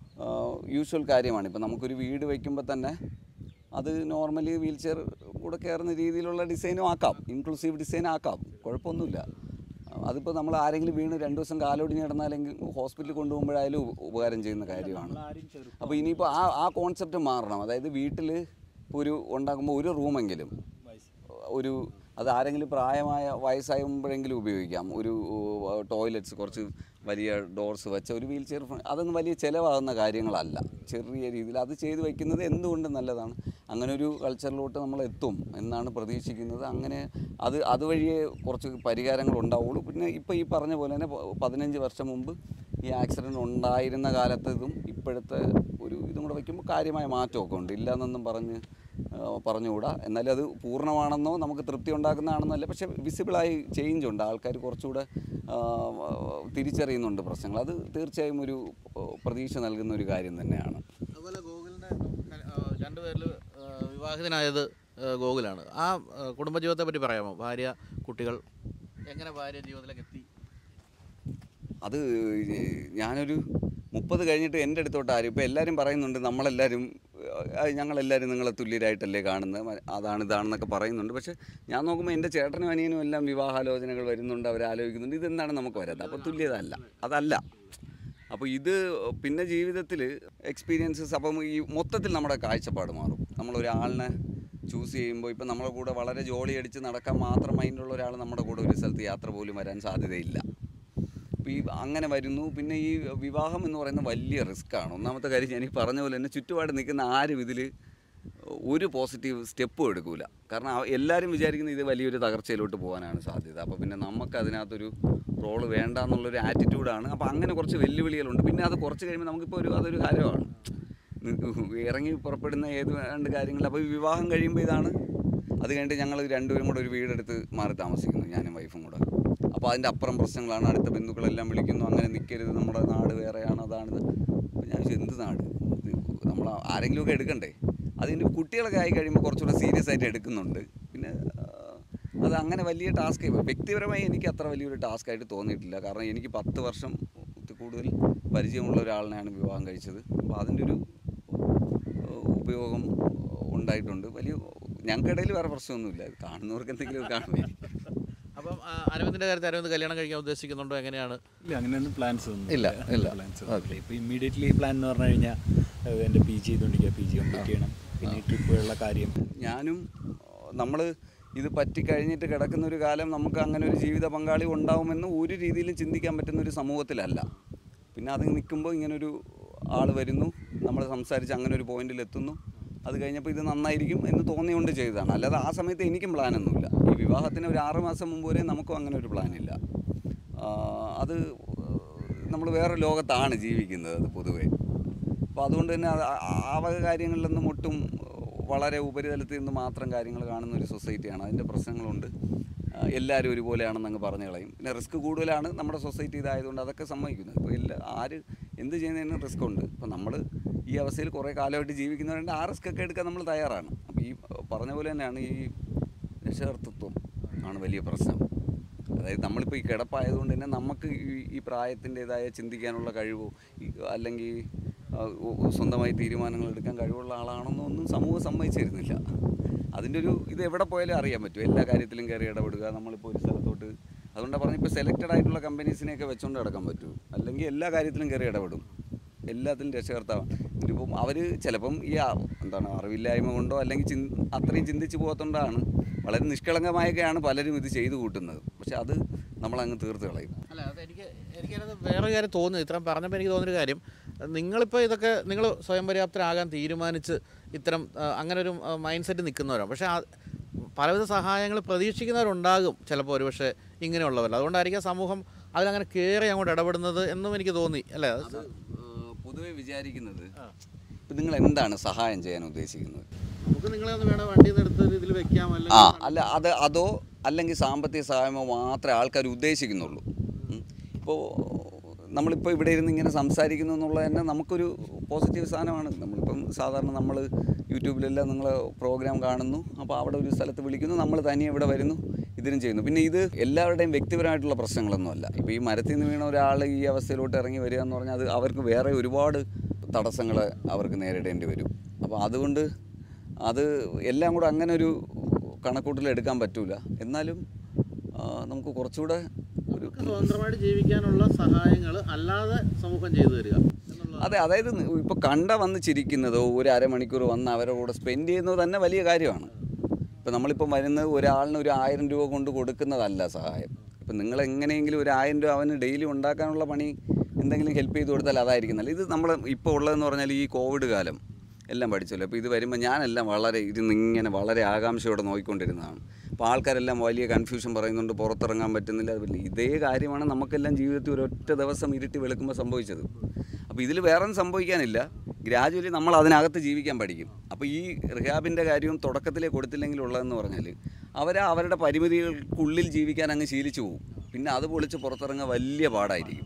[SPEAKER 2] യൂഷ്വൽ കാര്യമാണ് ഇപ്പം നമുക്കൊരു വീട് വയ്ക്കുമ്പോൾ തന്നെ അത് നോർമലി വീൽ ചെയർ കൂടെ കയറുന്ന രീതിയിലുള്ള ഡിസൈനും ആക്കാം ഇൻക്ലൂസീവ് ഡിസൈൻ ആക്കാം കുഴപ്പമൊന്നുമില്ല അതിപ്പോൾ നമ്മൾ ആരെങ്കിലും വീണ് രണ്ട് ദിവസം കാലോടിഞ്ഞ് കിടന്നാലെങ്കിൽ ഹോസ്പിറ്റലിൽ കൊണ്ടുപോകുമ്പോഴായാലും ഉപ- ഉപകാരം ചെയ്യുന്ന കാര്യമാണ് അപ്പോൾ ഇനിയിപ്പോൾ ആ ആ കോൺസെപ്റ്റ് മാറണം അതായത് വീട്ടിൽ ഒരു ഉണ്ടാക്കുമ്പോൾ ഒരു റൂമെങ്കിലും ഒരു അത് ആരെങ്കിലും പ്രായമായ വയസ്സാകുമ്പോഴെങ്കിലും ഉപയോഗിക്കാം ഒരു ടോയ്ലറ്റ്സ് കുറച്ച് വലിയ ഡോർസ് വെച്ച ഒരു വീൽ ചെയർ അതൊന്നും വലിയ ചിലവാകുന്ന കാര്യങ്ങളല്ല ചെറിയ രീതിയിൽ അത് ചെയ്ത് വയ്ക്കുന്നത് എന്തുകൊണ്ടും നല്ലതാണ് അങ്ങനെ ഒരു കൾച്ചറിലോട്ട് നമ്മൾ എത്തും എന്നാണ് പ്രതീക്ഷിക്കുന്നത് അങ്ങനെ അത് അതുവഴിയേ കുറച്ച് പരിഹാരങ്ങൾ ഉണ്ടാവുള്ളൂ പിന്നെ ഇപ്പോൾ ഈ പറഞ്ഞ പോലെ തന്നെ പ- പതിനഞ്ച് വർഷം മുമ്പ് ഈ ആക്സിഡൻറ്റ് ഉണ്ടായിരുന്ന കാലത്ത് ഇതും ഇപ്പോഴത്തെ ഒരു ഇതും കൂടെ വയ്ക്കുമ്പോൾ കാര്യമായ മാറ്റമൊക്കെ ഉണ്ട് ഇല്ലയെന്നൊന്നും പറഞ്ഞ് ആ, പറഞ്ഞുകൂടാ എന്നാലും അത് പൂർണ്ണമാണെന്നോ നമുക്ക് തൃപ്തി ഉണ്ടാക്കുന്നതാണെന്നോ അല്ല പക്ഷേ വിസിബിളായി ചേഞ്ച് ഉണ്ട് ആൾക്കാർ കുറച്ചുകൂടെ ആ, തിരിച്ചറിയുന്നുണ്ട് പ്രശ്നങ്ങൾ അത് തീർച്ചയായും ഒരു ആ, പ്രതീക്ഷ നൽകുന്ന ഒരു കാര്യം തന്നെയാണ്
[SPEAKER 1] അതുപോലെ ഗോകുലിൻ്റെ രണ്ടുപേരിൽ വിവാഹിതനായത് ആ, ഗോകുലാണ് ആ ആ, കുടുംബജീവിതത്തെ പറ്റി പറയാമോ ഭാര്യ കുട്ടികൾ എങ്ങനെ ഭാര്യ ജീവിതത്തിലേക്ക് എത്തി
[SPEAKER 2] അത് ഞാനൊരു മുപ്പത് കഴിഞ്ഞിട്ട് എൻ്റെ അടുത്തോട്ട് ആരും ഇപ്പോൾ എല്ലാവരും പറയുന്നുണ്ട് നമ്മളെല്ലാവരും ആ, ഞങ്ങളെല്ലാവരും നിങ്ങളെ തുല്യരായിട്ടല്ലേ കാണുന്നത് മ- അതാണ് ഇതാണെന്നൊക്കെ പറയുന്നുണ്ട് പക്ഷേ ഞാൻ നോക്കുമ്പോൾ എൻ്റെ ചേട്ടനും അനിയനും എല്ലാം വിവാഹാലോചനകൾ വരുന്നുണ്ട് അവർ ആലോചിക്കുന്നുണ്ട് ഇതെന്താണ് നമുക്ക് വരാത്തത് അപ്പോൾ തുല്യത അല്ല അതല്ല അപ്പോൾ ഇത് പിന്നെ ജീവിതത്തിൽ എക്സ്പീരിയൻസസ് അപ്പം ഈ മൊത്തത്തിൽ നമ്മുടെ കാഴ്ചപ്പാട് മാറും നമ്മളൊരാളിനെ ചൂസ് ചെയ്യുമ്പോൾ ഇപ്പം നമ്മളെ കൂടെ വളരെ ജോളി അടിച്ച് നടക്കാൻ മാത്രം മൈൻഡുള്ള ഒരാൾ നമ്മുടെ കൂടെ ഒരു സ്ഥലത്ത് യാത്ര പോലും വരാൻ സാധ്യതയില്ല അപ്പോൾ ഈ അങ്ങനെ വരുന്നു പിന്നെ ഈ വിവാഹം എന്ന് പറയുന്ന വലിയ റിസ്ക്കാണ് ഒന്നാമത്തെ കാര്യം ഞാൻ ഈ പറഞ്ഞ പോലെ തന്നെ ചുറ്റുപാട് നിൽക്കുന്ന ആരും ഇതിൽ ഒരു പോസിറ്റീവ് സ്റ്റെപ്പും എടുക്കൂല കാരണം അവ- എല്ലാവരും വിചാരിക്കുന്നത് ഇത് വലിയൊരു തകർച്ചയിലോട്ട് പോകാനാണ് സാധ്യത അപ്പോൾ പിന്നെ നമുക്ക് അതിനകത്തൊരു റോള് വേണ്ട എന്നുള്ളൊരു ആറ്റിറ്റ്യൂഡാണ് അപ്പോൾ അങ്ങനെ കുറച്ച് വെല്ലുവിളികളുണ്ട് പിന്നെ അത് കുറച്ച് കഴിയുമ്പോൾ നമുക്കിപ്പോൾ ഒരു അതൊരു ഹരമാണ് നി- ഇറങ്ങി പുറപ്പെടുന്ന ഏത് രണ്ട് കാര്യങ്ങൾ അപ്പോൾ ഈ വിവാഹം കഴിയുമ്പോൾ ഇതാണ് അത് കഴിഞ്ഞിട്ട് ഞങ്ങൾ രണ്ടുപേരും കൂടെ ഒരു വീടെടുത്ത് മാറി താമസിക്കുന്നു ഞാനും വൈഫും കൂടെ അപ്പോൾ അതിൻ്റെ അപ്പുറം പ്രശ്നങ്ങളാണ് അടുത്ത ബന്ധുക്കളെല്ലാം വിളിക്കുന്നു അങ്ങനെ നിൽക്കരുത് നമ്മുടെ നാട് വേറെയാണ് അതാണിത് അപ്പോൾ ഞാൻ ചോദിച്ചു എന്ത് നാട് ഇത് നമ്മൾ ആരെങ്കിലുമൊക്കെ എടുക്കണ്ടേ അതിൻ്റെ കുട്ടികളൊക്കെ ആയി കഴിയുമ്പോൾ കുറച്ചുകൂടെ സീരിയസ് ആയിട്ട് എടുക്കുന്നുണ്ട് പിന്നെ ആ, അത് അങ്ങനെ വലിയ ടാസ്ക് വ്യക്തിപരമായി എനിക്ക് അത്ര വലിയൊരു ടാസ്ക് ആയിട്ട് തോന്നിയിട്ടില്ല കാരണം എനിക്ക് പത്ത് വർഷം കൂടുതൽ പരിചയമുള്ള ഒരാളിനെയാണ് വിവാഹം കഴിച്ചത് അപ്പോൾ അതിൻ്റെ ഒരു ഏഹ്, ഉപയോഗം ഉണ്ടായിട്ടുണ്ട് വലിയ ഞങ്ങൾക്കിടയിൽ വേറെ പ്രശ്നമൊന്നുമില്ല ഇത് കാണുന്നവർക്ക് എന്തെങ്കിലും കാണുമായിരിക്കും
[SPEAKER 1] അപ്പം ആ, അരവിന്ദിൻ്റെ കാര്യത്തിൽ അരവിന്ദ് കല്യാണം കഴിക്കാൻ ഉദ്ദേശിക്കുന്നുണ്ടോ എങ്ങനെയാണ്
[SPEAKER 3] ഇല്ല അങ്ങനെയൊന്നും പ്ലാൻസ് ഒന്നും
[SPEAKER 1] ഇല്ല, ഇല്ല.
[SPEAKER 3] പ്ലാൻസ് ഒന്നും ഇപ്പോൾ ഇമ്മീഡിയറ്റ്ലി പ്ലാൻ എന്ന് പറഞ്ഞു കഴിഞ്ഞാൽ എൻ്റെ പി ജി ചെയ്തുകൊണ്ടിരിക്കുക പി ജി കംപ്ലീറ്റ് ചെയ്യണം പിന്നെ ഈ ട്രിപ്പുകളുടെ കാര്യം
[SPEAKER 2] ഞാനും നമ്മൾ ഇത് പറ്റിക്കഴിഞ്ഞിട്ട് കിടക്കുന്ന ഒരു കാലം നമുക്ക് അങ്ങനെ ഒരു ജീവിത പങ്കാളി ഉണ്ടാവുമെന്ന് ഒരു രീതിയിലും ചിന്തിക്കാൻ പറ്റുന്ന ഒരു സമൂഹത്തിലല്ല പിന്നെ അത് നിൽക്കുമ്പോൾ ഇങ്ങനൊരു ആൾ വരുന്നു നമ്മൾ സംസാരിച്ച് അങ്ങനെ ഒരു പോയിന്റിൽ എത്തുന്നു അത് കഴിഞ്ഞപ്പോൾ ഇത് നന്നായിരിക്കും എന്ന് തോന്നിയുകൊണ്ട് ചെയ്തതാണ് അല്ലാതെ ആ സമയത്ത് എനിക്കും പ്ലാനൊന്നുമില്ല ഈ വിവാഹത്തിന് ഒരു ആറ് മാസം മുമ്പ് വരെ നമുക്കും അങ്ങനെ ഒരു പ്ലാനില്ല ആ, അത് നമ്മൾ വേറെ ലോകത്താണ് ജീവിക്കുന്നത് അത് പൊതുവേ അപ്പോൾ അതുകൊണ്ട് തന്നെ അത് ആ- ആ വക കാര്യങ്ങളിലൊന്നും ഒട്ടും വളരെ ഉപരിതലത്തിൽ നിന്ന് മാത്രം കാര്യങ്ങൾ കാണുന്ന ഒരു സൊസൈറ്റിയാണ് അതിൻ്റെ പ്രശ്നങ്ങളുണ്ട് ആ, എല്ലാവരും ഒരുപോലെയാണെന്ന് അങ്ങ് പറഞ്ഞു കളയും പിന്നെ റിസ്ക് കൂടുതലാണ് നമ്മുടെ സൊസൈറ്റി ഇതായതുകൊണ്ട് അതൊക്കെ സമ്മതിക്കുന്നു ഇപ്പോൾ എല്ലാ ആര് എന്ത് ചെയ്യുന്നതിനും റിസ്ക് ഉണ്ട് ഇപ്പോൾ നമ്മൾ ഈ അവസ്ഥയിൽ കുറേ കാലമായിട്ട് ജീവിക്കുന്നവരുണ്ട് ആ റിസ്ക് ഒക്കെ എടുക്കാൻ നമ്മൾ തയ്യാറാണ് അപ്പോൾ ഈ പറഞ്ഞ പോലെ തന്നെയാണ് ഈ രക്ഷകർത്തൃത്വം ആണ് വലിയ പ്രശ്നം അതായത് നമ്മളിപ്പോൾ ഈ കിടപ്പായതുകൊണ്ട് തന്നെ നമുക്ക് ഈ ഈ പ്രായത്തിൻ്റെതായ ചിന്തിക്കാനുള്ള കഴിവോ ഈ- അല്ലെങ്കിൽ ആ, ഒ- സ്വന്തമായി തീരുമാനങ്ങൾ എടുക്കാൻ കഴിവുള്ള ആളാണെന്നോ ഒന്നും സമൂഹം സമ്മതിച്ചിരുന്നില്ല അതിൻ്റെ ഒരു ഇത് എവിടെ പോയാലും അറിയാൻ പറ്റും എല്ലാ കാര്യത്തിലും കയറി ഇടപെടുക നമ്മളിപ്പോൾ ഒരു സ്ഥലത്തോട്ട് അതുകൊണ്ടാണ് പറഞ്ഞ ഇപ്പോൾ സെലക്റ്റഡ് ആയിട്ടുള്ള കമ്പനീസിനെയൊക്കെ വെച്ചുകൊണ്ട് കിടക്കാൻ പറ്റൂ അല്ലെങ്കിൽ എല്ലാ കാര്യത്തിലും കയറി ഇടപെടും എല്ലാത്തിലും രക്ഷകർത്താവ് ഇതിപ്പം അവർ ചിലപ്പം ഈ ആ- എന്താണ് അറിവില്ലായ്മ കൊണ്ടോ അല്ലെങ്കിൽ ചിന് അത്രയും ചിന്തിച്ച് പോകത്തോണ്ടാണ് വളരെ നിഷ്കളങ്കമായൊക്കെയാണ് പലരും ഇത് ചെയ്തു കൂട്ടുന്നത് പക്ഷെ അത് നമ്മളങ്ങ് തീർത്ത് കളയും
[SPEAKER 1] അല്ല അത് എനിക്ക് എനിക്കത് വേറെ കാര്യം തോന്നുന്നു ഇത്രയും പറഞ്ഞപ്പോൾ എനിക്ക് തോന്നിയൊരു കാര്യം നിങ്ങളിപ്പോൾ ഇതൊക്കെ നിങ്ങൾ സ്വയം പര്യാപ്തരാകാൻ തീരുമാനിച്ച് ഇത്തരം ആ, അങ്ങനെ ഒരു മൈൻഡ് സെറ്റ് നിൽക്കുന്നവരാണ് പക്ഷേ ആ പലവിധ സഹായങ്ങൾ പ്രതീക്ഷിക്കുന്നവരുണ്ടാകും ചിലപ്പോൾ ഒരുപക്ഷെ ഇങ്ങനെയുള്ളവർ അതുകൊണ്ടായിരിക്കും സമൂഹം അതിലങ്ങനെ കയറി അങ്ങോട്ട് ഇടപെടുന്നത് എന്നും എനിക്ക് തോന്നി അല്ലേ അത്
[SPEAKER 2] അത് ഏഹ്, പൊതുവെ വിചാരിക്കുന്നത് ഇപ്പം നിങ്ങൾ എന്താണ് സഹായം ചെയ്യാൻ ഉദ്ദേശിക്കുന്നത്
[SPEAKER 1] നമുക്ക് നിങ്ങളെ ഒന്ന് വേണം വണ്ടിയിൽ നിന്ന് എടുത്ത് ഇതിൽ വെക്കാം
[SPEAKER 2] ആ അല്ല അത് അതോ അല്ലെങ്കിൽ സാമ്പത്തിക സഹായമോ മാത്രമേ ആൾക്കാർ ഉദ്ദേശിക്കുന്നുള്ളൂ ഇപ്പോൾ നമ്മളിപ്പോൾ ഇവിടെ ഇരുന്ന് ഇങ്ങനെ സംസാരിക്കുന്നു എന്നുള്ളത് തന്നെ നമുക്കൊരു പോസിറ്റീവ് സാധനമാണ് നമ്മളിപ്പം സാധാരണ നമ്മൾ യൂട്യൂബിലെല്ലാം നിങ്ങൾ പ്രോഗ്രാം കാണുന്നു അപ്പോൾ അവിടെ ഒരു സ്ഥലത്ത് വിളിക്കുന്നു നമ്മൾ തനിയെ ഇവിടെ വരുന്നു ഇതിനും ചെയ്യുന്നു പിന്നെ ഇത് എല്ലാവരുടെയും വ്യക്തിപരമായിട്ടുള്ള പ്രശ്നങ്ങളൊന്നുമല്ല ഇപ്പോൾ ഈ മരത്തിൽ നിന്ന് വീണ ഒരാൾ ഈ അവസ്ഥയിലോട്ട് ഇറങ്ങി വരിക എന്ന് പറഞ്ഞാൽ അത് അവർക്ക് വേറെ ഒരുപാട് തടസ്സങ്ങൾ അവർക്ക് നേരിടേണ്ടി വരും അപ്പോൾ അതുകൊണ്ട് അത് എല്ലാം കൂടെ അങ്ങനെ ഒരു കണക്കൂട്ടൽ എടുക്കാൻ പറ്റൂല എന്നാലും ആ, നമുക്ക് കുറച്ചുകൂടെ ഒരു
[SPEAKER 1] നമുക്ക് സ്വതന്ത്രമായിട്ട് ജീവിക്കാനുള്ള സഹായങ്ങൾ അല്ലാതെ സമൂഹം ചെയ്തു തരിക എന്നുള്ള
[SPEAKER 2] അതെ അതായത് ഇപ്പോൾ കണ്ട വന്ന് ചിരിക്കുന്നതോ ഒരു അരമണിക്കൂർ വന്ന് അവരുടെ കൂടെ സ്പെൻഡ് ചെയ്യുന്നത് തന്നെ വലിയ കാര്യമാണ് ഇപ്പം നമ്മളിപ്പം വരുന്നത് ഒരാളിന് ഒരു ആയിരം രൂപ കൊണ്ട് കൊടുക്കുന്നതല്ല സഹായം ഇപ്പം നിങ്ങൾ എങ്ങനെയെങ്കിലും ഒരു ആയിരം രൂപ അവന് ഡെയിലി ഉണ്ടാക്കാനുള്ള പണി എന്തെങ്കിലും ഹെൽപ്പ് ചെയ്ത് കൊടുത്താൽ അതായിരിക്കും നല്ലത് ഇത് നമ്മൾ ഇപ്പോൾ ഉള്ളതെന്ന് പറഞ്ഞാൽ ഈ കോവിഡ് കാലം എല്ലാം പഠിച്ചല്ലോ അപ്പോൾ ഇത് വരുമ്പോൾ ഞാനെല്ലാം വളരെ ഇരുന്ന് ഇങ്ങനെ വളരെ ആകാംക്ഷയോടെ നോക്കിക്കൊണ്ടിരുന്നതാണ് അപ്പോൾ ആൾക്കാരെല്ലാം വലിയ കൺഫ്യൂഷൻ പറയുന്നുണ്ട് പുറത്തിറങ്ങാൻ പറ്റുന്നില്ല അത് പറ്റില്ല. ഇതേ കാര്യമാണ് നമുക്കെല്ലാം ജീവിതത്തിൽ ഒരൊറ്റ ദിവസം ഇരുട്ടി വെളുക്കുമ്പോൾ സംഭവിച്ചത് അപ്പോൾ ഇതിൽ വേറെ ഒന്നും സംഭവിക്കാനില്ല ഗ്രാജുവലി നമ്മൾ അതിനകത്ത് ജീവിക്കാൻ പഠിക്കും അപ്പോൾ ഈ റിഹാബിൻ്റെ കാര്യവും തുടക്കത്തിലേ കൊടുത്തില്ലെങ്കിൽ ഉള്ളതെന്ന് പറഞ്ഞാൽ അവർ അവരുടെ പരിമിതികൾക്കുള്ളിൽ ജീവിക്കാൻ അങ്ങ് ശീലിച്ചു പോകും പിന്നെ അത് പൊളിച്ച് പുറത്തിറങ്ങാൻ വലിയ പാടായിരിക്കും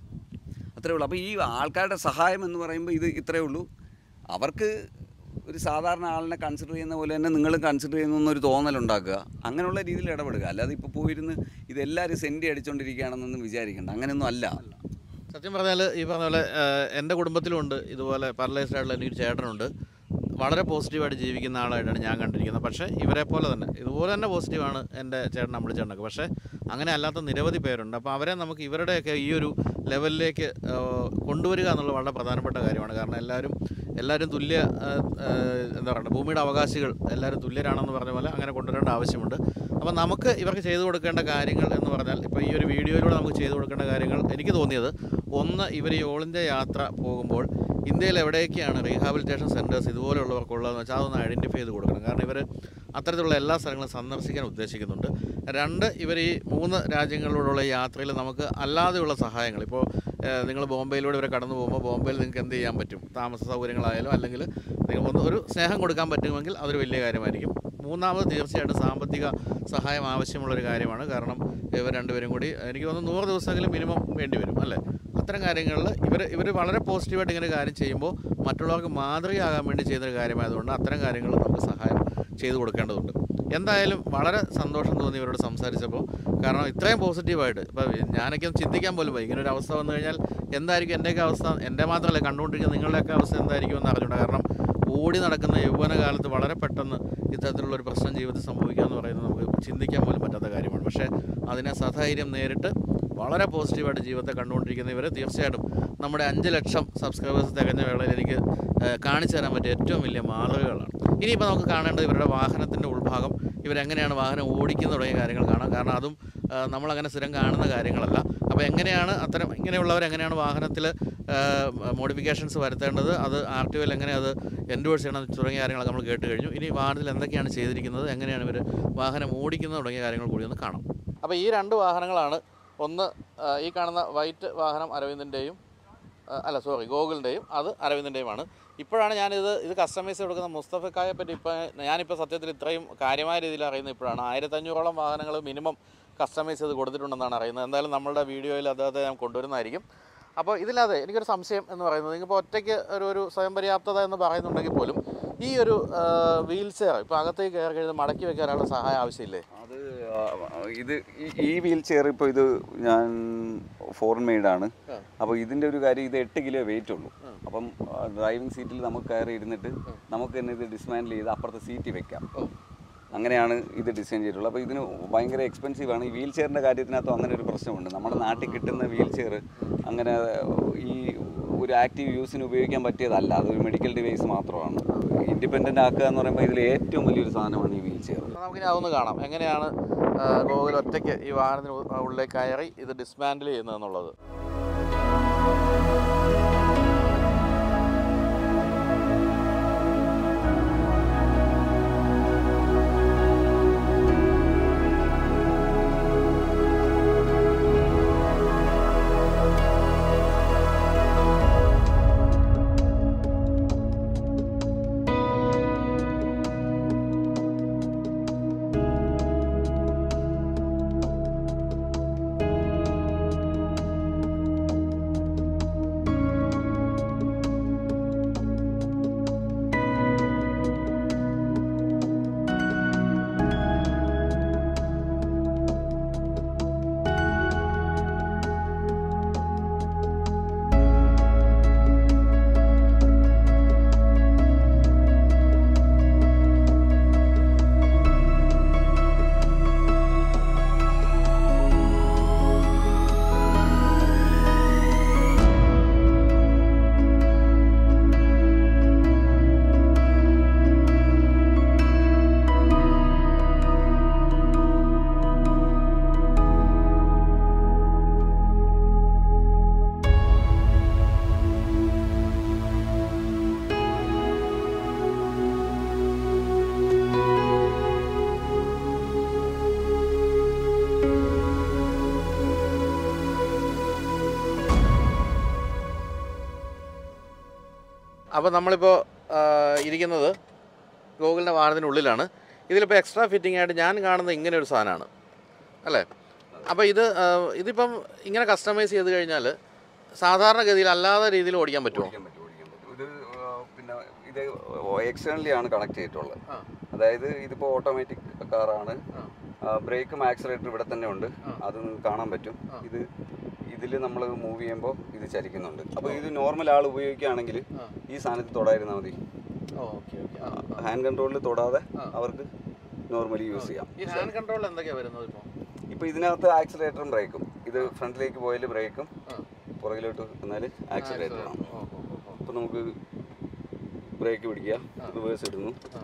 [SPEAKER 2] അത്രേ ഉള്ളൂ അപ്പോൾ ഈ ആൾക്കാരുടെ സഹായം എന്ന് പറയുമ്പോൾ ഇത് ഇത്രയേ ഉള്ളൂ അവർക്ക് ഒരു സാധാരണ ആളിനെ കൺസിഡർ ചെയ്യുന്ന പോലെ തന്നെ നിങ്ങളും കൺസിഡർ ചെയ്യുന്നു എന്നൊരു തോന്നലുണ്ടാക്കുക അങ്ങനെയുള്ള രീതിയിൽ ഇടപെടുക അല്ലാതെ ഇപ്പോൾ പോയിരുന്ന് ഇതെല്ലാവരും സെൻറ്റി അടിച്ചുകൊണ്ടിരിക്കുകയാണെന്നൊന്നും വിചാരിക്കേണ്ട അങ്ങനെയൊന്നും അല്ല
[SPEAKER 1] സത്യം പറഞ്ഞാൽ ഈ പറഞ്ഞ പോലെ ഏഹ്, എൻ്റെ കുടുംബത്തിലുണ്ട് ഇതുപോലെ പാരലൈസ്ഡ് ആയിട്ടുള്ള എനിക്കൊരു ചേട്ടനുണ്ട് വളരെ പോസിറ്റീവായിട്ട് ജീവിക്കുന്ന ആളായിട്ടാണ് ഞാൻ കണ്ടിരിക്കുന്നത് പക്ഷേ ഇവരെ പോലെ തന്നെ ഇതുപോലെ തന്നെ പോസിറ്റീവാണ് എൻ്റെ ചേട്ടൻ അമ്പിളി ചേട്ടനൊക്കെ പക്ഷേ അങ്ങനെ അല്ലാത്ത നിരവധി പേരുണ്ട് അപ്പോൾ അവരെ നമുക്ക് ഇവരുടെയൊക്കെ ഈ ഒരു ലെവലിലേക്ക് ഏഹ്, കൊണ്ടുവരിക എന്നുള്ളത് വളരെ പ്രധാനപ്പെട്ട കാര്യമാണ് കാരണം എല്ലാവരും എല്ലാവരും തുല്യ ഏഹ്, ഏഹ്, എന്താ പറയുക ഭൂമിയുടെ അവകാശികൾ എല്ലാവരും തുല്യരാണെന്ന് പറഞ്ഞ പോലെ അങ്ങനെ കൊണ്ടുവരേണ്ട ആവശ്യമുണ്ട് അപ്പോൾ നമുക്ക് ഇവർക്ക് ചെയ്തു കൊടുക്കേണ്ട കാര്യങ്ങൾ എന്ന് പറഞ്ഞാൽ ഇപ്പോൾ ഈ ഒരു വീഡിയോയിലൂടെ നമുക്ക് ചെയ്തു കൊടുക്കേണ്ട കാര്യങ്ങൾ എനിക്ക് തോന്നിയത് ഒന്ന് ഇവർ ഈ ഓൾ ഇന്ത്യ യാത്ര പോകുമ്പോൾ ഇന്ത്യയിൽ എവിടെയൊക്കെയാണ് റീഹാബിലിറ്റേഷൻ സെൻറ്റേഴ്സ് ഇതുപോലെയുള്ളവർക്കുള്ളതെന്ന് വെച്ചാൽ അതൊന്ന് ഐഡൻറ്റിഫൈ ചെയ്ത് കൊടുക്കണം കാരണം ഇവർ അത്തരത്തിലുള്ള എല്ലാ സ്ഥലങ്ങളും സന്ദർശിക്കാൻ ഉദ്ദേശിക്കുന്നുണ്ട് രണ്ട് ഇവർ ഈ മൂന്ന് രാജ്യങ്ങളിലൂടെയുള്ള യാത്രയിൽ നമുക്ക് അല്ലാതെയുള്ള സഹായങ്ങൾ ഇപ്പോൾ നിങ്ങൾ ബോംബെയിലൂടെ ഇവരെ കടന്നു പോകുമ്പോൾ ബോംബെയിൽ നിങ്ങൾക്ക് എന്ത് ചെയ്യാൻ പറ്റും താമസ സൗകര്യങ്ങളായാലും അല്ലെങ്കിൽ നിങ്ങൾ ഒന്ന് ഒരു സ്നേഹം കൊടുക്കാൻ പറ്റുമെങ്കിൽ അതൊരു വലിയ കാര്യമായിരിക്കും മൂന്നാമത് തീർച്ചയായിട്ടും സാമ്പത്തിക സഹായം ആവശ്യമുള്ളൊരു കാര്യമാണ് കാരണം ഇവർ രണ്ടുപേരും കൂടി എനിക്ക് തോന്നുന്നു നൂറ് ദിവസമെങ്കിലും മിനിമം വേണ്ടി വരും അല്ലേ അത്തരം കാര്യങ്ങളിൽ ഇവർ ഇവർ വളരെ പോസിറ്റീവായിട്ട് ഇങ്ങനെ കാര്യം ചെയ്യുമ്പോൾ മറ്റുള്ളവർക്ക് മാതൃകയാകാൻ വേണ്ടി ചെയ്യുന്നൊരു കാര്യമായതുകൊണ്ട് അത്തരം കാര്യങ്ങൾ നമുക്ക് സഹായം ചെയ്തു കൊടുക്കേണ്ടതുണ്ട് എന്തായാലും വളരെ സന്തോഷം തോന്നി ഇവരോട് സംസാരിച്ചപ്പോൾ കാരണം ഇത്രയും പോസിറ്റീവായിട്ട് ഇപ്പോൾ ഞാനൊക്കെ ഒന്ന് ചിന്തിക്കാൻ പോലും പോയി ഇങ്ങനെ ഒരു അവസ്ഥ വന്നു കഴിഞ്ഞാൽ എന്തായിരിക്കും എൻ്റെയൊക്കെ അവസ്ഥ എൻ്റെ മാത്രമല്ല കണ്ടുകൊണ്ടിരിക്കുന്ന നിങ്ങളുടെയൊക്കെ അവസ്ഥ എന്തായിരിക്കും എന്ന് അറിഞ്ഞൂടാ കാരണം ഓടി നടക്കുന്ന യൗവനകാലത്ത് വളരെ പെട്ടെന്ന് ഇത്തരത്തിലുള്ള ഒരു പ്രശ്നം ജീവിതത്തിൽ സംഭവിക്കുക എന്ന് പറയുന്നത് നമുക്ക് ചിന്തിക്കാൻ പോലും പറ്റാത്ത കാര്യമാണ് പക്ഷേ അതിനെ സധൈര്യം നേരിട്ട് വളരെ പോസിറ്റീവായിട്ട് ജീവിതത്തെ കണ്ടുകൊണ്ടിരിക്കുന്ന ഇവർ തീർച്ചയായിട്ടും നമ്മുടെ അഞ്ച് ലക്ഷം സബ്സ്ക്രൈബേഴ്സ് തികഞ്ഞ വേളയിൽ എനിക്ക് ഏഹ്, കാണിച്ചു തരാൻ പറ്റിയ ഏറ്റവും വലിയ മാതൃകകളാണ് ഇനിയിപ്പോൾ നമുക്ക് കാണേണ്ടത് ഇവരുടെ വാഹനത്തിൻ്റെ ഉൾഭാഗം ഇവരെങ്ങനെയാണ് വാഹനം ഓടിക്കുന്ന തുടങ്ങിയ കാര്യങ്ങൾ കാണാം കാരണം അതും ഏഹ്, നമ്മളങ്ങനെ സ്ഥിരം കാണുന്ന കാര്യങ്ങളല്ല അപ്പോൾ എങ്ങനെയാണ് അത്തരം ഇങ്ങനെയുള്ളവർ എങ്ങനെയാണ് വാഹനത്തിൽ മോഡിഫിക്കേഷൻസ് വരുത്തേണ്ടത് അത് ആർ ടി ഒയിൽ എങ്ങനെ അത് എൻഡോഴ്സ് ചെയ്യണം തുടങ്ങിയ കാര്യങ്ങളൊക്കെ നമ്മൾ കേട്ട് കഴിഞ്ഞു ഇനി വാഹനത്തിൽ എന്തൊക്കെയാണ് ചെയ്തിരിക്കുന്നത് എങ്ങനെയാണ് ഇവർ വാഹനം ഓടിക്കുന്നത് തുടങ്ങിയ കാര്യങ്ങൾ കൂടി ഒന്ന് കാണാം അപ്പോൾ ഈ രണ്ട് വാഹനങ്ങളാണ് ഒന്ന് ആ, ഈ കാണുന്ന വൈറ്റ് വാഹനം അരവിന്ദിൻ്റെയും അല്ല സോറി ഗോകുലിൻ്റെയും അത് അരവിന്ദിൻ്റെയുമാണ് ഇപ്പോഴാണ് ഞാനിത് ഇത് കസ്റ്റമൈസ് കൊടുക്കുന്ന മുസ്തഫക്കായെ പറ്റി ഇപ്പോൾ ഞാനിപ്പോൾ സത്യത്തിൽ ഇത്രയും കാര്യമായ രീതിയിൽ അറിയുന്നത് ഇപ്പോഴാണ് ആയിരത്തഞ്ഞൂറോളം വാഹനങ്ങൾ മിനിമം കസ്റ്റമൈസ് ചെയ്ത് കൊടുത്തിട്ടുണ്ടെന്നാണ് അറിയുന്നത് എന്തായാലും നമ്മളുടെ വീഡിയോയിൽ അദ്ദേഹത്തെ ഞാൻ കൊണ്ടുവരുന്നതായിരിക്കും അപ്പോൾ ഇതില്ലാതെ എനിക്കൊരു സംശയം എന്ന് പറയുന്നത് നിങ്ങളിപ്പോൾ ഒറ്റയ്ക്ക് ഒരു ഒരു സ്വയം പര്യാപ്തത എന്ന് പറയുന്നുണ്ടെങ്കിൽ പോലും ഈ ഒരു വീൽ ചെയർ ഇപ്പോൾ അകത്തേക്ക് കയറി കഴിഞ്ഞാൽ മടക്കി വെക്കാനുള്ള സഹായം ആവശ്യമില്ലേ
[SPEAKER 2] അത് ആ, ഇത് ഈ- ഈ വീൽ ചെയർ ഇപ്പോൾ ഇത് ഞാൻ ഫോറിൻ മെയ്ഡാണ്
[SPEAKER 1] ആ.
[SPEAKER 2] അപ്പോൾ ഇതിൻ്റെ ഒരു കാര്യം ഇത് എട്ട് കിലോ വെയിറ്റ് ഉള്ളൂ അപ്പം ഡ്രൈവിംഗ് സീറ്റിൽ നമുക്ക് കയറി ഇരുന്നിട്ട് നമുക്ക് തന്നെ ഇത് ഡിസ്മാൻഡിൽ ചെയ്ത് അപ്പുറത്തെ സീറ്റിൽ വെക്കാം അങ്ങനെയാണ് ഇത് ഡിസൈൻ ചെയ്തിട്ടുള്ളത് അപ്പോൾ ഇതിന് ഭയങ്കര എക്സ്പെൻസീവ് ആണ് ഈ വീൽ ചെയറിൻ്റെ കാര്യത്തിനകത്തും അങ്ങനെ ഒരു പ്രശ്നമുണ്ട് നമ്മുടെ നാട്ടിൽ കിട്ടുന്ന വീൽ ചെയർ അങ്ങനെ ഈ ഒരു ആക്റ്റീവ് യൂസിന് ഉപയോഗിക്കാൻ പറ്റിയതല്ല അതൊരു മെഡിക്കൽ ഡിവൈസ് മാത്രമാണ് ഇൻഡിപെൻഡൻ്റ് ആക്കുക എന്ന് പറയുമ്പോൾ ഇതിൽ ഏറ്റവും വലിയൊരു സാധനമാണ് ഈ വീൽ ചെയർ
[SPEAKER 1] അപ്പോൾ നമുക്കിനി അതൊന്ന് കാണാം എങ്ങനെയാണ് ആ, ഗോകുൽ ഒറ്റയ്ക്ക് ഈ വാഹനത്തിന് ഉ- ഉള്ളിലേക്ക് കയറി ഇത് ഡിസ്മാൻഡിൽ ചെയ്യുന്നതെന്നുള്ളത് അപ്പോൾ നമ്മളിപ്പോൾ ആ, ഇരിക്കുന്നത് ഗൂഗിളിൻ്റെ വാഹനത്തിനുള്ളിലാണ് ഇതിലിപ്പോൾ എക്സ്ട്രാ ഫിറ്റിംഗ് ആയിട്ട് ഞാൻ കാണുന്നത് ഇങ്ങനെ ഒരു സാധനമാണ് അല്ലേ അപ്പോൾ ഇത് ആ, ഇതിപ്പം ഇങ്ങനെ കസ്റ്റമൈസ് ചെയ്ത് കഴിഞ്ഞാൽ സാധാരണഗതിയിൽ അല്ലാത്ത രീതിയിൽ ഓടിക്കാൻ പറ്റുമോ
[SPEAKER 2] ഓടിക്കാൻ പറ്റും ഓടിക്കാൻ പറ്റും ഇത് ആ, പിന്നെ ഇത് എക്സ്റ്റേണലി ആണ് കണക്ട് ചെയ്തിട്ടുള്ളത്
[SPEAKER 1] ആ.
[SPEAKER 2] അതായത് ഇതിപ്പോൾ ഓട്ടോമാറ്റിക് കാറാണ്
[SPEAKER 1] ആ.
[SPEAKER 2] ബ്രേക്കും ആക്സിലേറ്റർ ഇവിടെ തന്നെ ഉണ്ട് അത് നിങ്ങൾക്ക് കാണാൻ പറ്റും ഇത് ഇതിൽ നമ്മൾ മൂവ് ചെയ്യുമ്പോൾ ഇത് ചലിക്കുന്നുണ്ട് അപ്പോൾ ഇത് നോർമൽ ആൾ ഉപയോഗിക്കുകയാണെങ്കിൽ
[SPEAKER 1] ആ.
[SPEAKER 2] ഈ സാധനത്തിൽ തൊടായിരുന്നാൽ മതി
[SPEAKER 1] ഓക്കെ ഓക്കെ
[SPEAKER 2] ഹാൻഡ് കൺട്രോളിൽ തൊടാതെ അവർക്ക് നോർമലി യൂസ് ചെയ്യാം
[SPEAKER 1] ഈ ഹാൻഡ് കൺട്രോൾ എന്തൊക്കെയാണ് വരുന്നത് ഇപ്പോൾ
[SPEAKER 2] ഇപ്പോൾ ഇതിനകത്ത് ആക്സിലേറ്ററും ബ്രേക്കും ഇത് ഫ്രണ്ടിലേക്ക് പോയാൽ ബ്രേക്കും പുറകിലോട്ട് വന്നാൽ ആക്സിലേറ്റർ ആണ്
[SPEAKER 1] ഓ ഓ ഓ ഓ
[SPEAKER 2] അപ്പോൾ നമുക്ക് ബ്രേക്ക് പിടിക്കുക റിവേഴ്സ് ഇടുന്നു
[SPEAKER 1] ആ.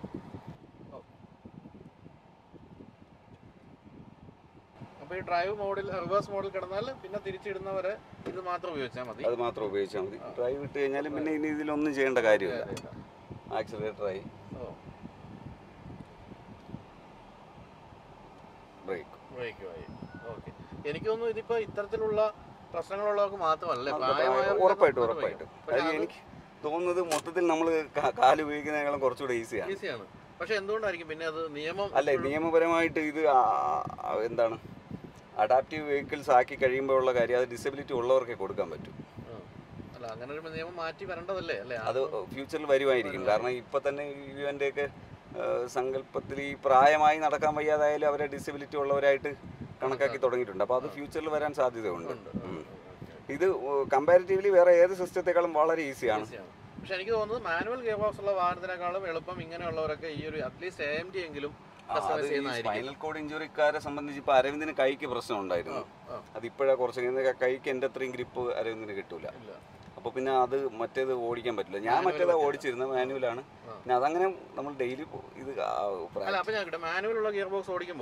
[SPEAKER 1] അപ്പോൾ ഈ ഡ്രൈവ് മോഡിൽ റിവേഴ്സ് മോഡിൽ കിടന്നാൽ പിന്നെ തിരിച്ചിടുന്നവരെ ഇത് മാത്രം ഉപയോഗിച്ചാൽ മതി
[SPEAKER 2] അത് മാത്രം ഉപയോഗിച്ചാൽ മതി ഡ്രൈവ് ഇട്ട് കഴിഞ്ഞാൽ പിന്നെ ഇനി ഇതിലൊന്നും ചെയ്യേണ്ട കാര്യമില്ല ആക്സിലേറ്ററായി
[SPEAKER 1] ഓ
[SPEAKER 2] ബ്രേക്ക്
[SPEAKER 1] ബ്രേക്കുമായി ഓക്കെ എനിക്ക് തോന്നുന്നു ഇതിപ്പോൾ ഇത്തരത്തിലുള്ള പ്രശ്നങ്ങളുള്ളവർക്ക് മാത്രമല്ല പ്രായമായവർക്ക്
[SPEAKER 2] ഉറപ്പായിട്ടും
[SPEAKER 1] ഇത്
[SPEAKER 2] ഉറപ്പായിട്ടും
[SPEAKER 1] പക്ഷേ
[SPEAKER 2] അത് എനിക്ക് തോന്നുന്നത് മൊത്തത്തിൽ നമ്മൾ കാല് ഉപയോഗിക്കുന്നതിനേക്കാളും കുറച്ചുകൂടെ ഈസിയാണ്
[SPEAKER 1] ഈസിയാണ് പക്ഷെ എന്തുകൊണ്ടായിരിക്കും പിന്നെ അത് നിയമം
[SPEAKER 2] അല്ല നിയമപരമായിട്ട് ഇത് ആ- ആ- എന്താണ് അഡാപ്റ്റീവ് വെഹിക്കിൾസ് ആക്കി കഴിയുമ്പോഴുള്ള കാര്യം അത് ഡിസബിലിറ്റി ഉള്ളവർക്കേ കൊടുക്കാൻ പറ്റും
[SPEAKER 1] ആ. അല്ല അങ്ങനെ ഒരു നിയമം മാറ്റി വരേണ്ടതല്ലേ അല്ലേ
[SPEAKER 2] അത് ഫ്യൂച്ചറിൽ വരുമായിരിക്കും കാരണം ഇപ്പൊ തന്നെ യുവന്റെ ഒക്കെ സങ്കല്പത്തിൽ ഈ പ്രായമായി നടക്കാൻ വയ്യാതായാലും അവരെ ഡിസബിലിറ്റി ഉള്ളവരായിട്ട് കണക്കാക്കി തുടങ്ങിയിട്ടുണ്ട് അപ്പോൾ അത് ഫ്യൂച്ചറിൽ വരാൻ സാധ്യതയുണ്ട് ഉം. ഇത് കമ്പാരിറ്റീവ്ലി വേറെ ഏത് സിസ്റ്റത്തെക്കാളും വളരെ ഈസിയാണ്
[SPEAKER 1] ഈസിയാണ് പക്ഷെ എനിക്ക് തോന്നുന്നത് മാനുവൽ ഗിയർ ബോക്സ് ഉള്ള വാഹനത്തിനേക്കാളും എളുപ്പം ഇങ്ങനെയുള്ളവരൊക്കെ ഈ ഒരു അറ്റ്ലീസ്റ്റ് എ എം ടി എങ്കിലും കസ്റ്റമൈസ് ചെയ്യുന്നതായിരിക്കും
[SPEAKER 2] സ്പൈനൽ കോഡ് ഇഞ്ചുറിക്കാരെ സംബന്ധിച്ച് ഇപ്പൊ അരവിന്ദിന് കൈക്ക് പ്രശ്നം ഉണ്ടായിരുന്നു
[SPEAKER 1] ആ.
[SPEAKER 2] അത് ഇപ്പോഴാ കുറച്ച് കഴിഞ്ഞ് കൈക്ക് എൻ്റെ അത്രയും ഗ്രിപ്പ് അരവിന്ദിന് കിട്ടൂല
[SPEAKER 1] ഇല്ല
[SPEAKER 2] അപ്പൊ പിന്നെ അത് മറ്റേത് ഓടിക്കാൻ പറ്റില്ല ഞാൻ മറ്റേതാ ഓടിച്ചിരുന്നത് മാനുവലാണ് പിന്നെ അതങ്ങനെ നമ്മൾ ഡെയിലി ഇത് ആ, പ്രാ-
[SPEAKER 1] അല്ല അപ്പൊ ഞാൻ മാനുവൽ ഉള്ള ഗിയർ ബോക്സ് ഓടിക്കുമ്പോൾ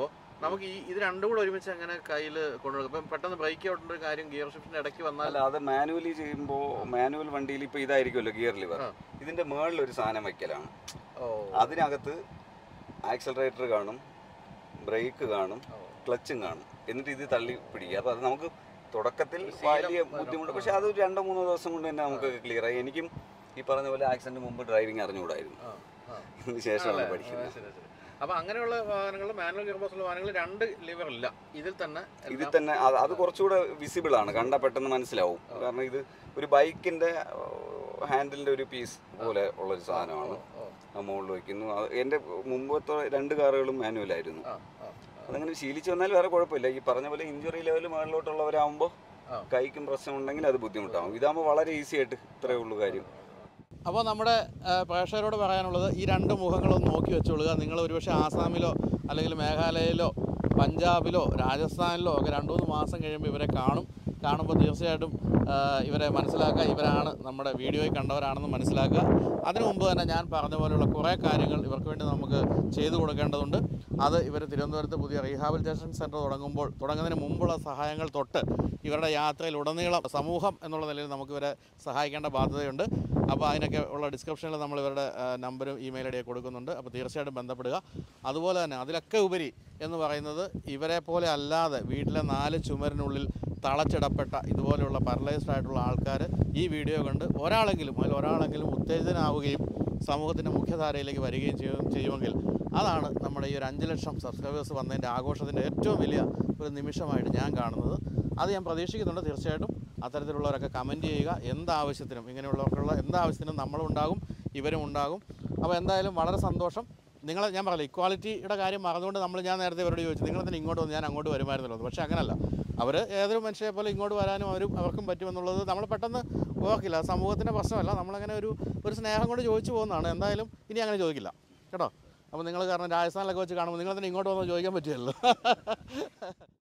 [SPEAKER 1] നമുക്ക് ഈ ഇത് രണ്ടും കൂടെ ഒരുമിച്ച് എങ്ങനെ കയ്യിൽ കൊണ്ടുപോകും ഇപ്പം പെട്ടെന്ന് ബ്രേക്ക് ഔട്ടിൻ്റെ ഒരു കാര്യം ഗിയർ ഷിഫ്റ്റിൻ്റെ ഇടയ്ക്ക് വന്നാൽ
[SPEAKER 2] അല്ല അത് മാനുവലി ചെയ്യുമ്പോൾ മാനുവൽ വണ്ടിയിൽ ഇപ്പോൾ ഇതായിരിക്കുമല്ലോ ഗിയർ ലിവർ
[SPEAKER 1] ആ.
[SPEAKER 2] ഇതിന്റെ മുകളിൽ ഒരു സാധനം വെക്കലാണ്
[SPEAKER 1] ഓ
[SPEAKER 2] അതിനകത്ത് ആക്സലറേറ്റർ കാണും ബ്രേക്ക് കാണും ക്ലച്ചും കാണും എന്നിട്ട് ഇത് തള്ളി പിടിക്കുക അപ്പോൾ അത് നമുക്ക് തുടക്കത്തിൽ വലിയ ബുദ്ധിമുട്ട് പക്ഷെ അത് ഒരു രണ്ടോ മൂന്നോ ദിവസം കൊണ്ട് തന്നെ നമുക്ക് ക്ലിയർ ആയി എനിക്കും ഈ പറഞ്ഞ പോലെ ആക്സിഡന്റ് മുമ്പ് ഡ്രൈവിംഗ് അറിഞ്ഞുകൂടായിരുന്നു
[SPEAKER 1] ആ ആ
[SPEAKER 2] ഇതിന് ശേഷമാണ്
[SPEAKER 1] ആ,
[SPEAKER 2] പഠിക്കുന്നത്
[SPEAKER 1] ശരി ശരി അപ്പോൾ അങ്ങനെയുള്ള വാഹനങ്ങൾ മാനുവൽ ഗിയർ ബോക്സുള്ള വാഹനങ്ങൾ രണ്ട് ലിവർ ഇല്ല ഇതിൽ തന്നെ
[SPEAKER 2] ഇതിൽ തന്നെ അത് അത് കുറച്ചുകൂടെ വിസിബിൾ ആണ് കണ്ടാൽ പെട്ടെന്ന് മനസ്സിലാവും കാരണം ഇത് ഒരു ബൈക്കിന്റെ ഹാൻഡിലിന്റെ ഒരു പീസ് പോലെ ഉള്ളൊരു സാധനമാണ് ആ മുകളിൽ വയ്ക്കുന്നു അത് എൻ്റെ മുമ്പത്തെ രണ്ട് കാറുകളും മാനുവലായിരുന്നു
[SPEAKER 1] ആ ആ
[SPEAKER 2] അതങ്ങനെ ശീലിച്ചു വന്നാൽ വേറെ കുഴപ്പമില്ല ഈ പറഞ്ഞ പോലെ ഇഞ്ചുറി ലെവൽ മുകളിലോട്ടുള്ളവരാകുമ്പോൾ
[SPEAKER 1] ആ.
[SPEAKER 2] കൈക്കും പ്രശ്നമുണ്ടെങ്കിൽ അത് ബുദ്ധിമുട്ടാവും ഇതാകുമ്പോൾ വളരെ ഈസി ആയിട്ട് ഇത്രയേ ഉള്ളൂ കാര്യം
[SPEAKER 1] അപ്പോൾ നമ്മുടെ ആ, പ്രേക്ഷകരോട് പറയാനുള്ളത് ഈ രണ്ട് മുഖങ്ങളൊന്ന് നോക്കി വെച്ചോളുക നിങ്ങൾ ഒരുപക്ഷെ ആസാമിലോ അല്ലെങ്കിൽ മേഘാലയയിലോ പഞ്ചാബിലോ രാജസ്ഥാനിലോ ഒക്കെ രണ്ട് മൂന്ന് മാസം കഴിയുമ്പോൾ ഇവരെ കാണും കാണുമ്പോൾ തീർച്ചയായിട്ടും ആ, ഇവരെ മനസ്സിലാക്കുക ഇവരാണ് നമ്മുടെ വീഡിയോയിൽ കണ്ടവരാണെന്ന് മനസ്സിലാക്കുക അതിനു മുമ്പ് തന്നെ ഞാൻ പറഞ്ഞ പോലെയുള്ള കുറേ കാര്യങ്ങൾ ഇവർക്ക് വേണ്ടി നമുക്ക് ചെയ്തു കൊടുക്കേണ്ടതുണ്ട് അത് ഇവർ തിരുവനന്തപുരത്ത് പുതിയ റീഹാബിലിറ്റേഷൻ സെൻറ്റർ തുടങ്ങുമ്പോൾ തുടങ്ങുന്നതിന് മുമ്പുള്ള സഹായങ്ങൾ തൊട്ട് ഇവരുടെ യാത്രയിൽ ഉടനീളം സമൂഹം എന്നുള്ള നിലയിൽ നമുക്ക് ഇവരെ സഹായിക്കേണ്ട ബാധ്യതയുണ്ട് അപ്പോൾ അതിനൊക്കെ ഉള്ള ഡിസ്ക്രിപ്ഷനിൽ നമ്മൾ ഇവരുടെ ആ, നമ്പരും ഇമെയിൽ ഐ ഡിയൊക്കെ കൊടുക്കുന്നുണ്ട് അപ്പോൾ തീർച്ചയായിട്ടും ബന്ധപ്പെടുക അതുപോലെ തന്നെ അതിലൊക്കെ ഉപരി എന്ന് പറയുന്നത് ഇവരെ പോലെ അല്ലാതെ വീട്ടിലെ നാല് ചുമരിനുള്ളിൽ തളച്ചിടപ്പെട്ട ഇതുപോലെയുള്ള പാരലൈസ്ഡ് ആയിട്ടുള്ള ആൾക്കാർ ഈ വീഡിയോ കണ്ട് ഒരാളെങ്കിലും അതിൽ ഒരാളെങ്കിലും ഉത്തേജനാവുകയും സമൂഹത്തിൻ്റെ മുഖ്യധാരയിലേക്ക് വരികയും ചെയ്യും ചെയ്യുമെങ്കിൽ അതാണ് നമ്മുടെ ഈ ഒരു അഞ്ച് ലക്ഷം സബ്സ്ക്രൈബേഴ്സ് വന്നതിൻ്റെ ആഘോഷത്തിൻ്റെ ഏറ്റവും വലിയ ഒരു നിമിഷമായിട്ട് ഞാൻ കാണുന്നത് അത് ഞാൻ പ്രതീക്ഷിക്കുന്നുണ്ട് തീർച്ചയായിട്ടും അത്തരത്തിലുള്ളവരൊക്കെ കമൻറ്റ് ചെയ്യുക എന്താവശ്യത്തിനും ഇങ്ങനെയുള്ളവർക്കുള്ള എന്താവശ്യത്തിനും നമ്മളും ഉണ്ടാകും ഇവരും ഉണ്ടാകും അപ്പോൾ എന്തായാലും വളരെ സന്തോഷം നിങ്ങൾ ഞാൻ പറയില്ല ഇക്വാലിറ്റിയുടെ കാര്യം മറന്നുകൊണ്ട് നമ്മൾ ഞാൻ നേരത്തെ ഇവരോട് ചോദിച്ചു നിങ്ങൾ തന്നെ ഇങ്ങോട്ട് വന്ന് ഞാൻ അങ്ങോട്ട് വരുമായിരുന്നല്ലോ എന്ന്. പക്ഷേ അങ്ങനല്ല അവർ ഏതൊരു മനുഷ്യരെ പോലെ ഇങ്ങോട്ട് വരാനും അവരും അവർക്കും പറ്റുമെന്നുള്ളത് നമ്മൾ പെട്ടെന്ന് ഓർക്കില്ല അത് സമൂഹത്തിൻ്റെ പ്രശ്നമല്ല നമ്മളങ്ങനെ ഒരു ഒരു സ്നേഹം കൊണ്ട് ചോദിച്ചു പോകുന്നതാണ് എന്തായാലും ഇനി അങ്ങനെ ചോദിക്കില്ല കേട്ടോ അപ്പോൾ നിങ്ങൾ കാരണം രാജസ്ഥാനിലൊക്കെ വെച്ച് കാണുമ്പോൾ നിങ്ങൾ തന്നെ ഇങ്ങോട്ട് വന്ന് ചോദിക്കാൻ പറ്റുമല്ലോ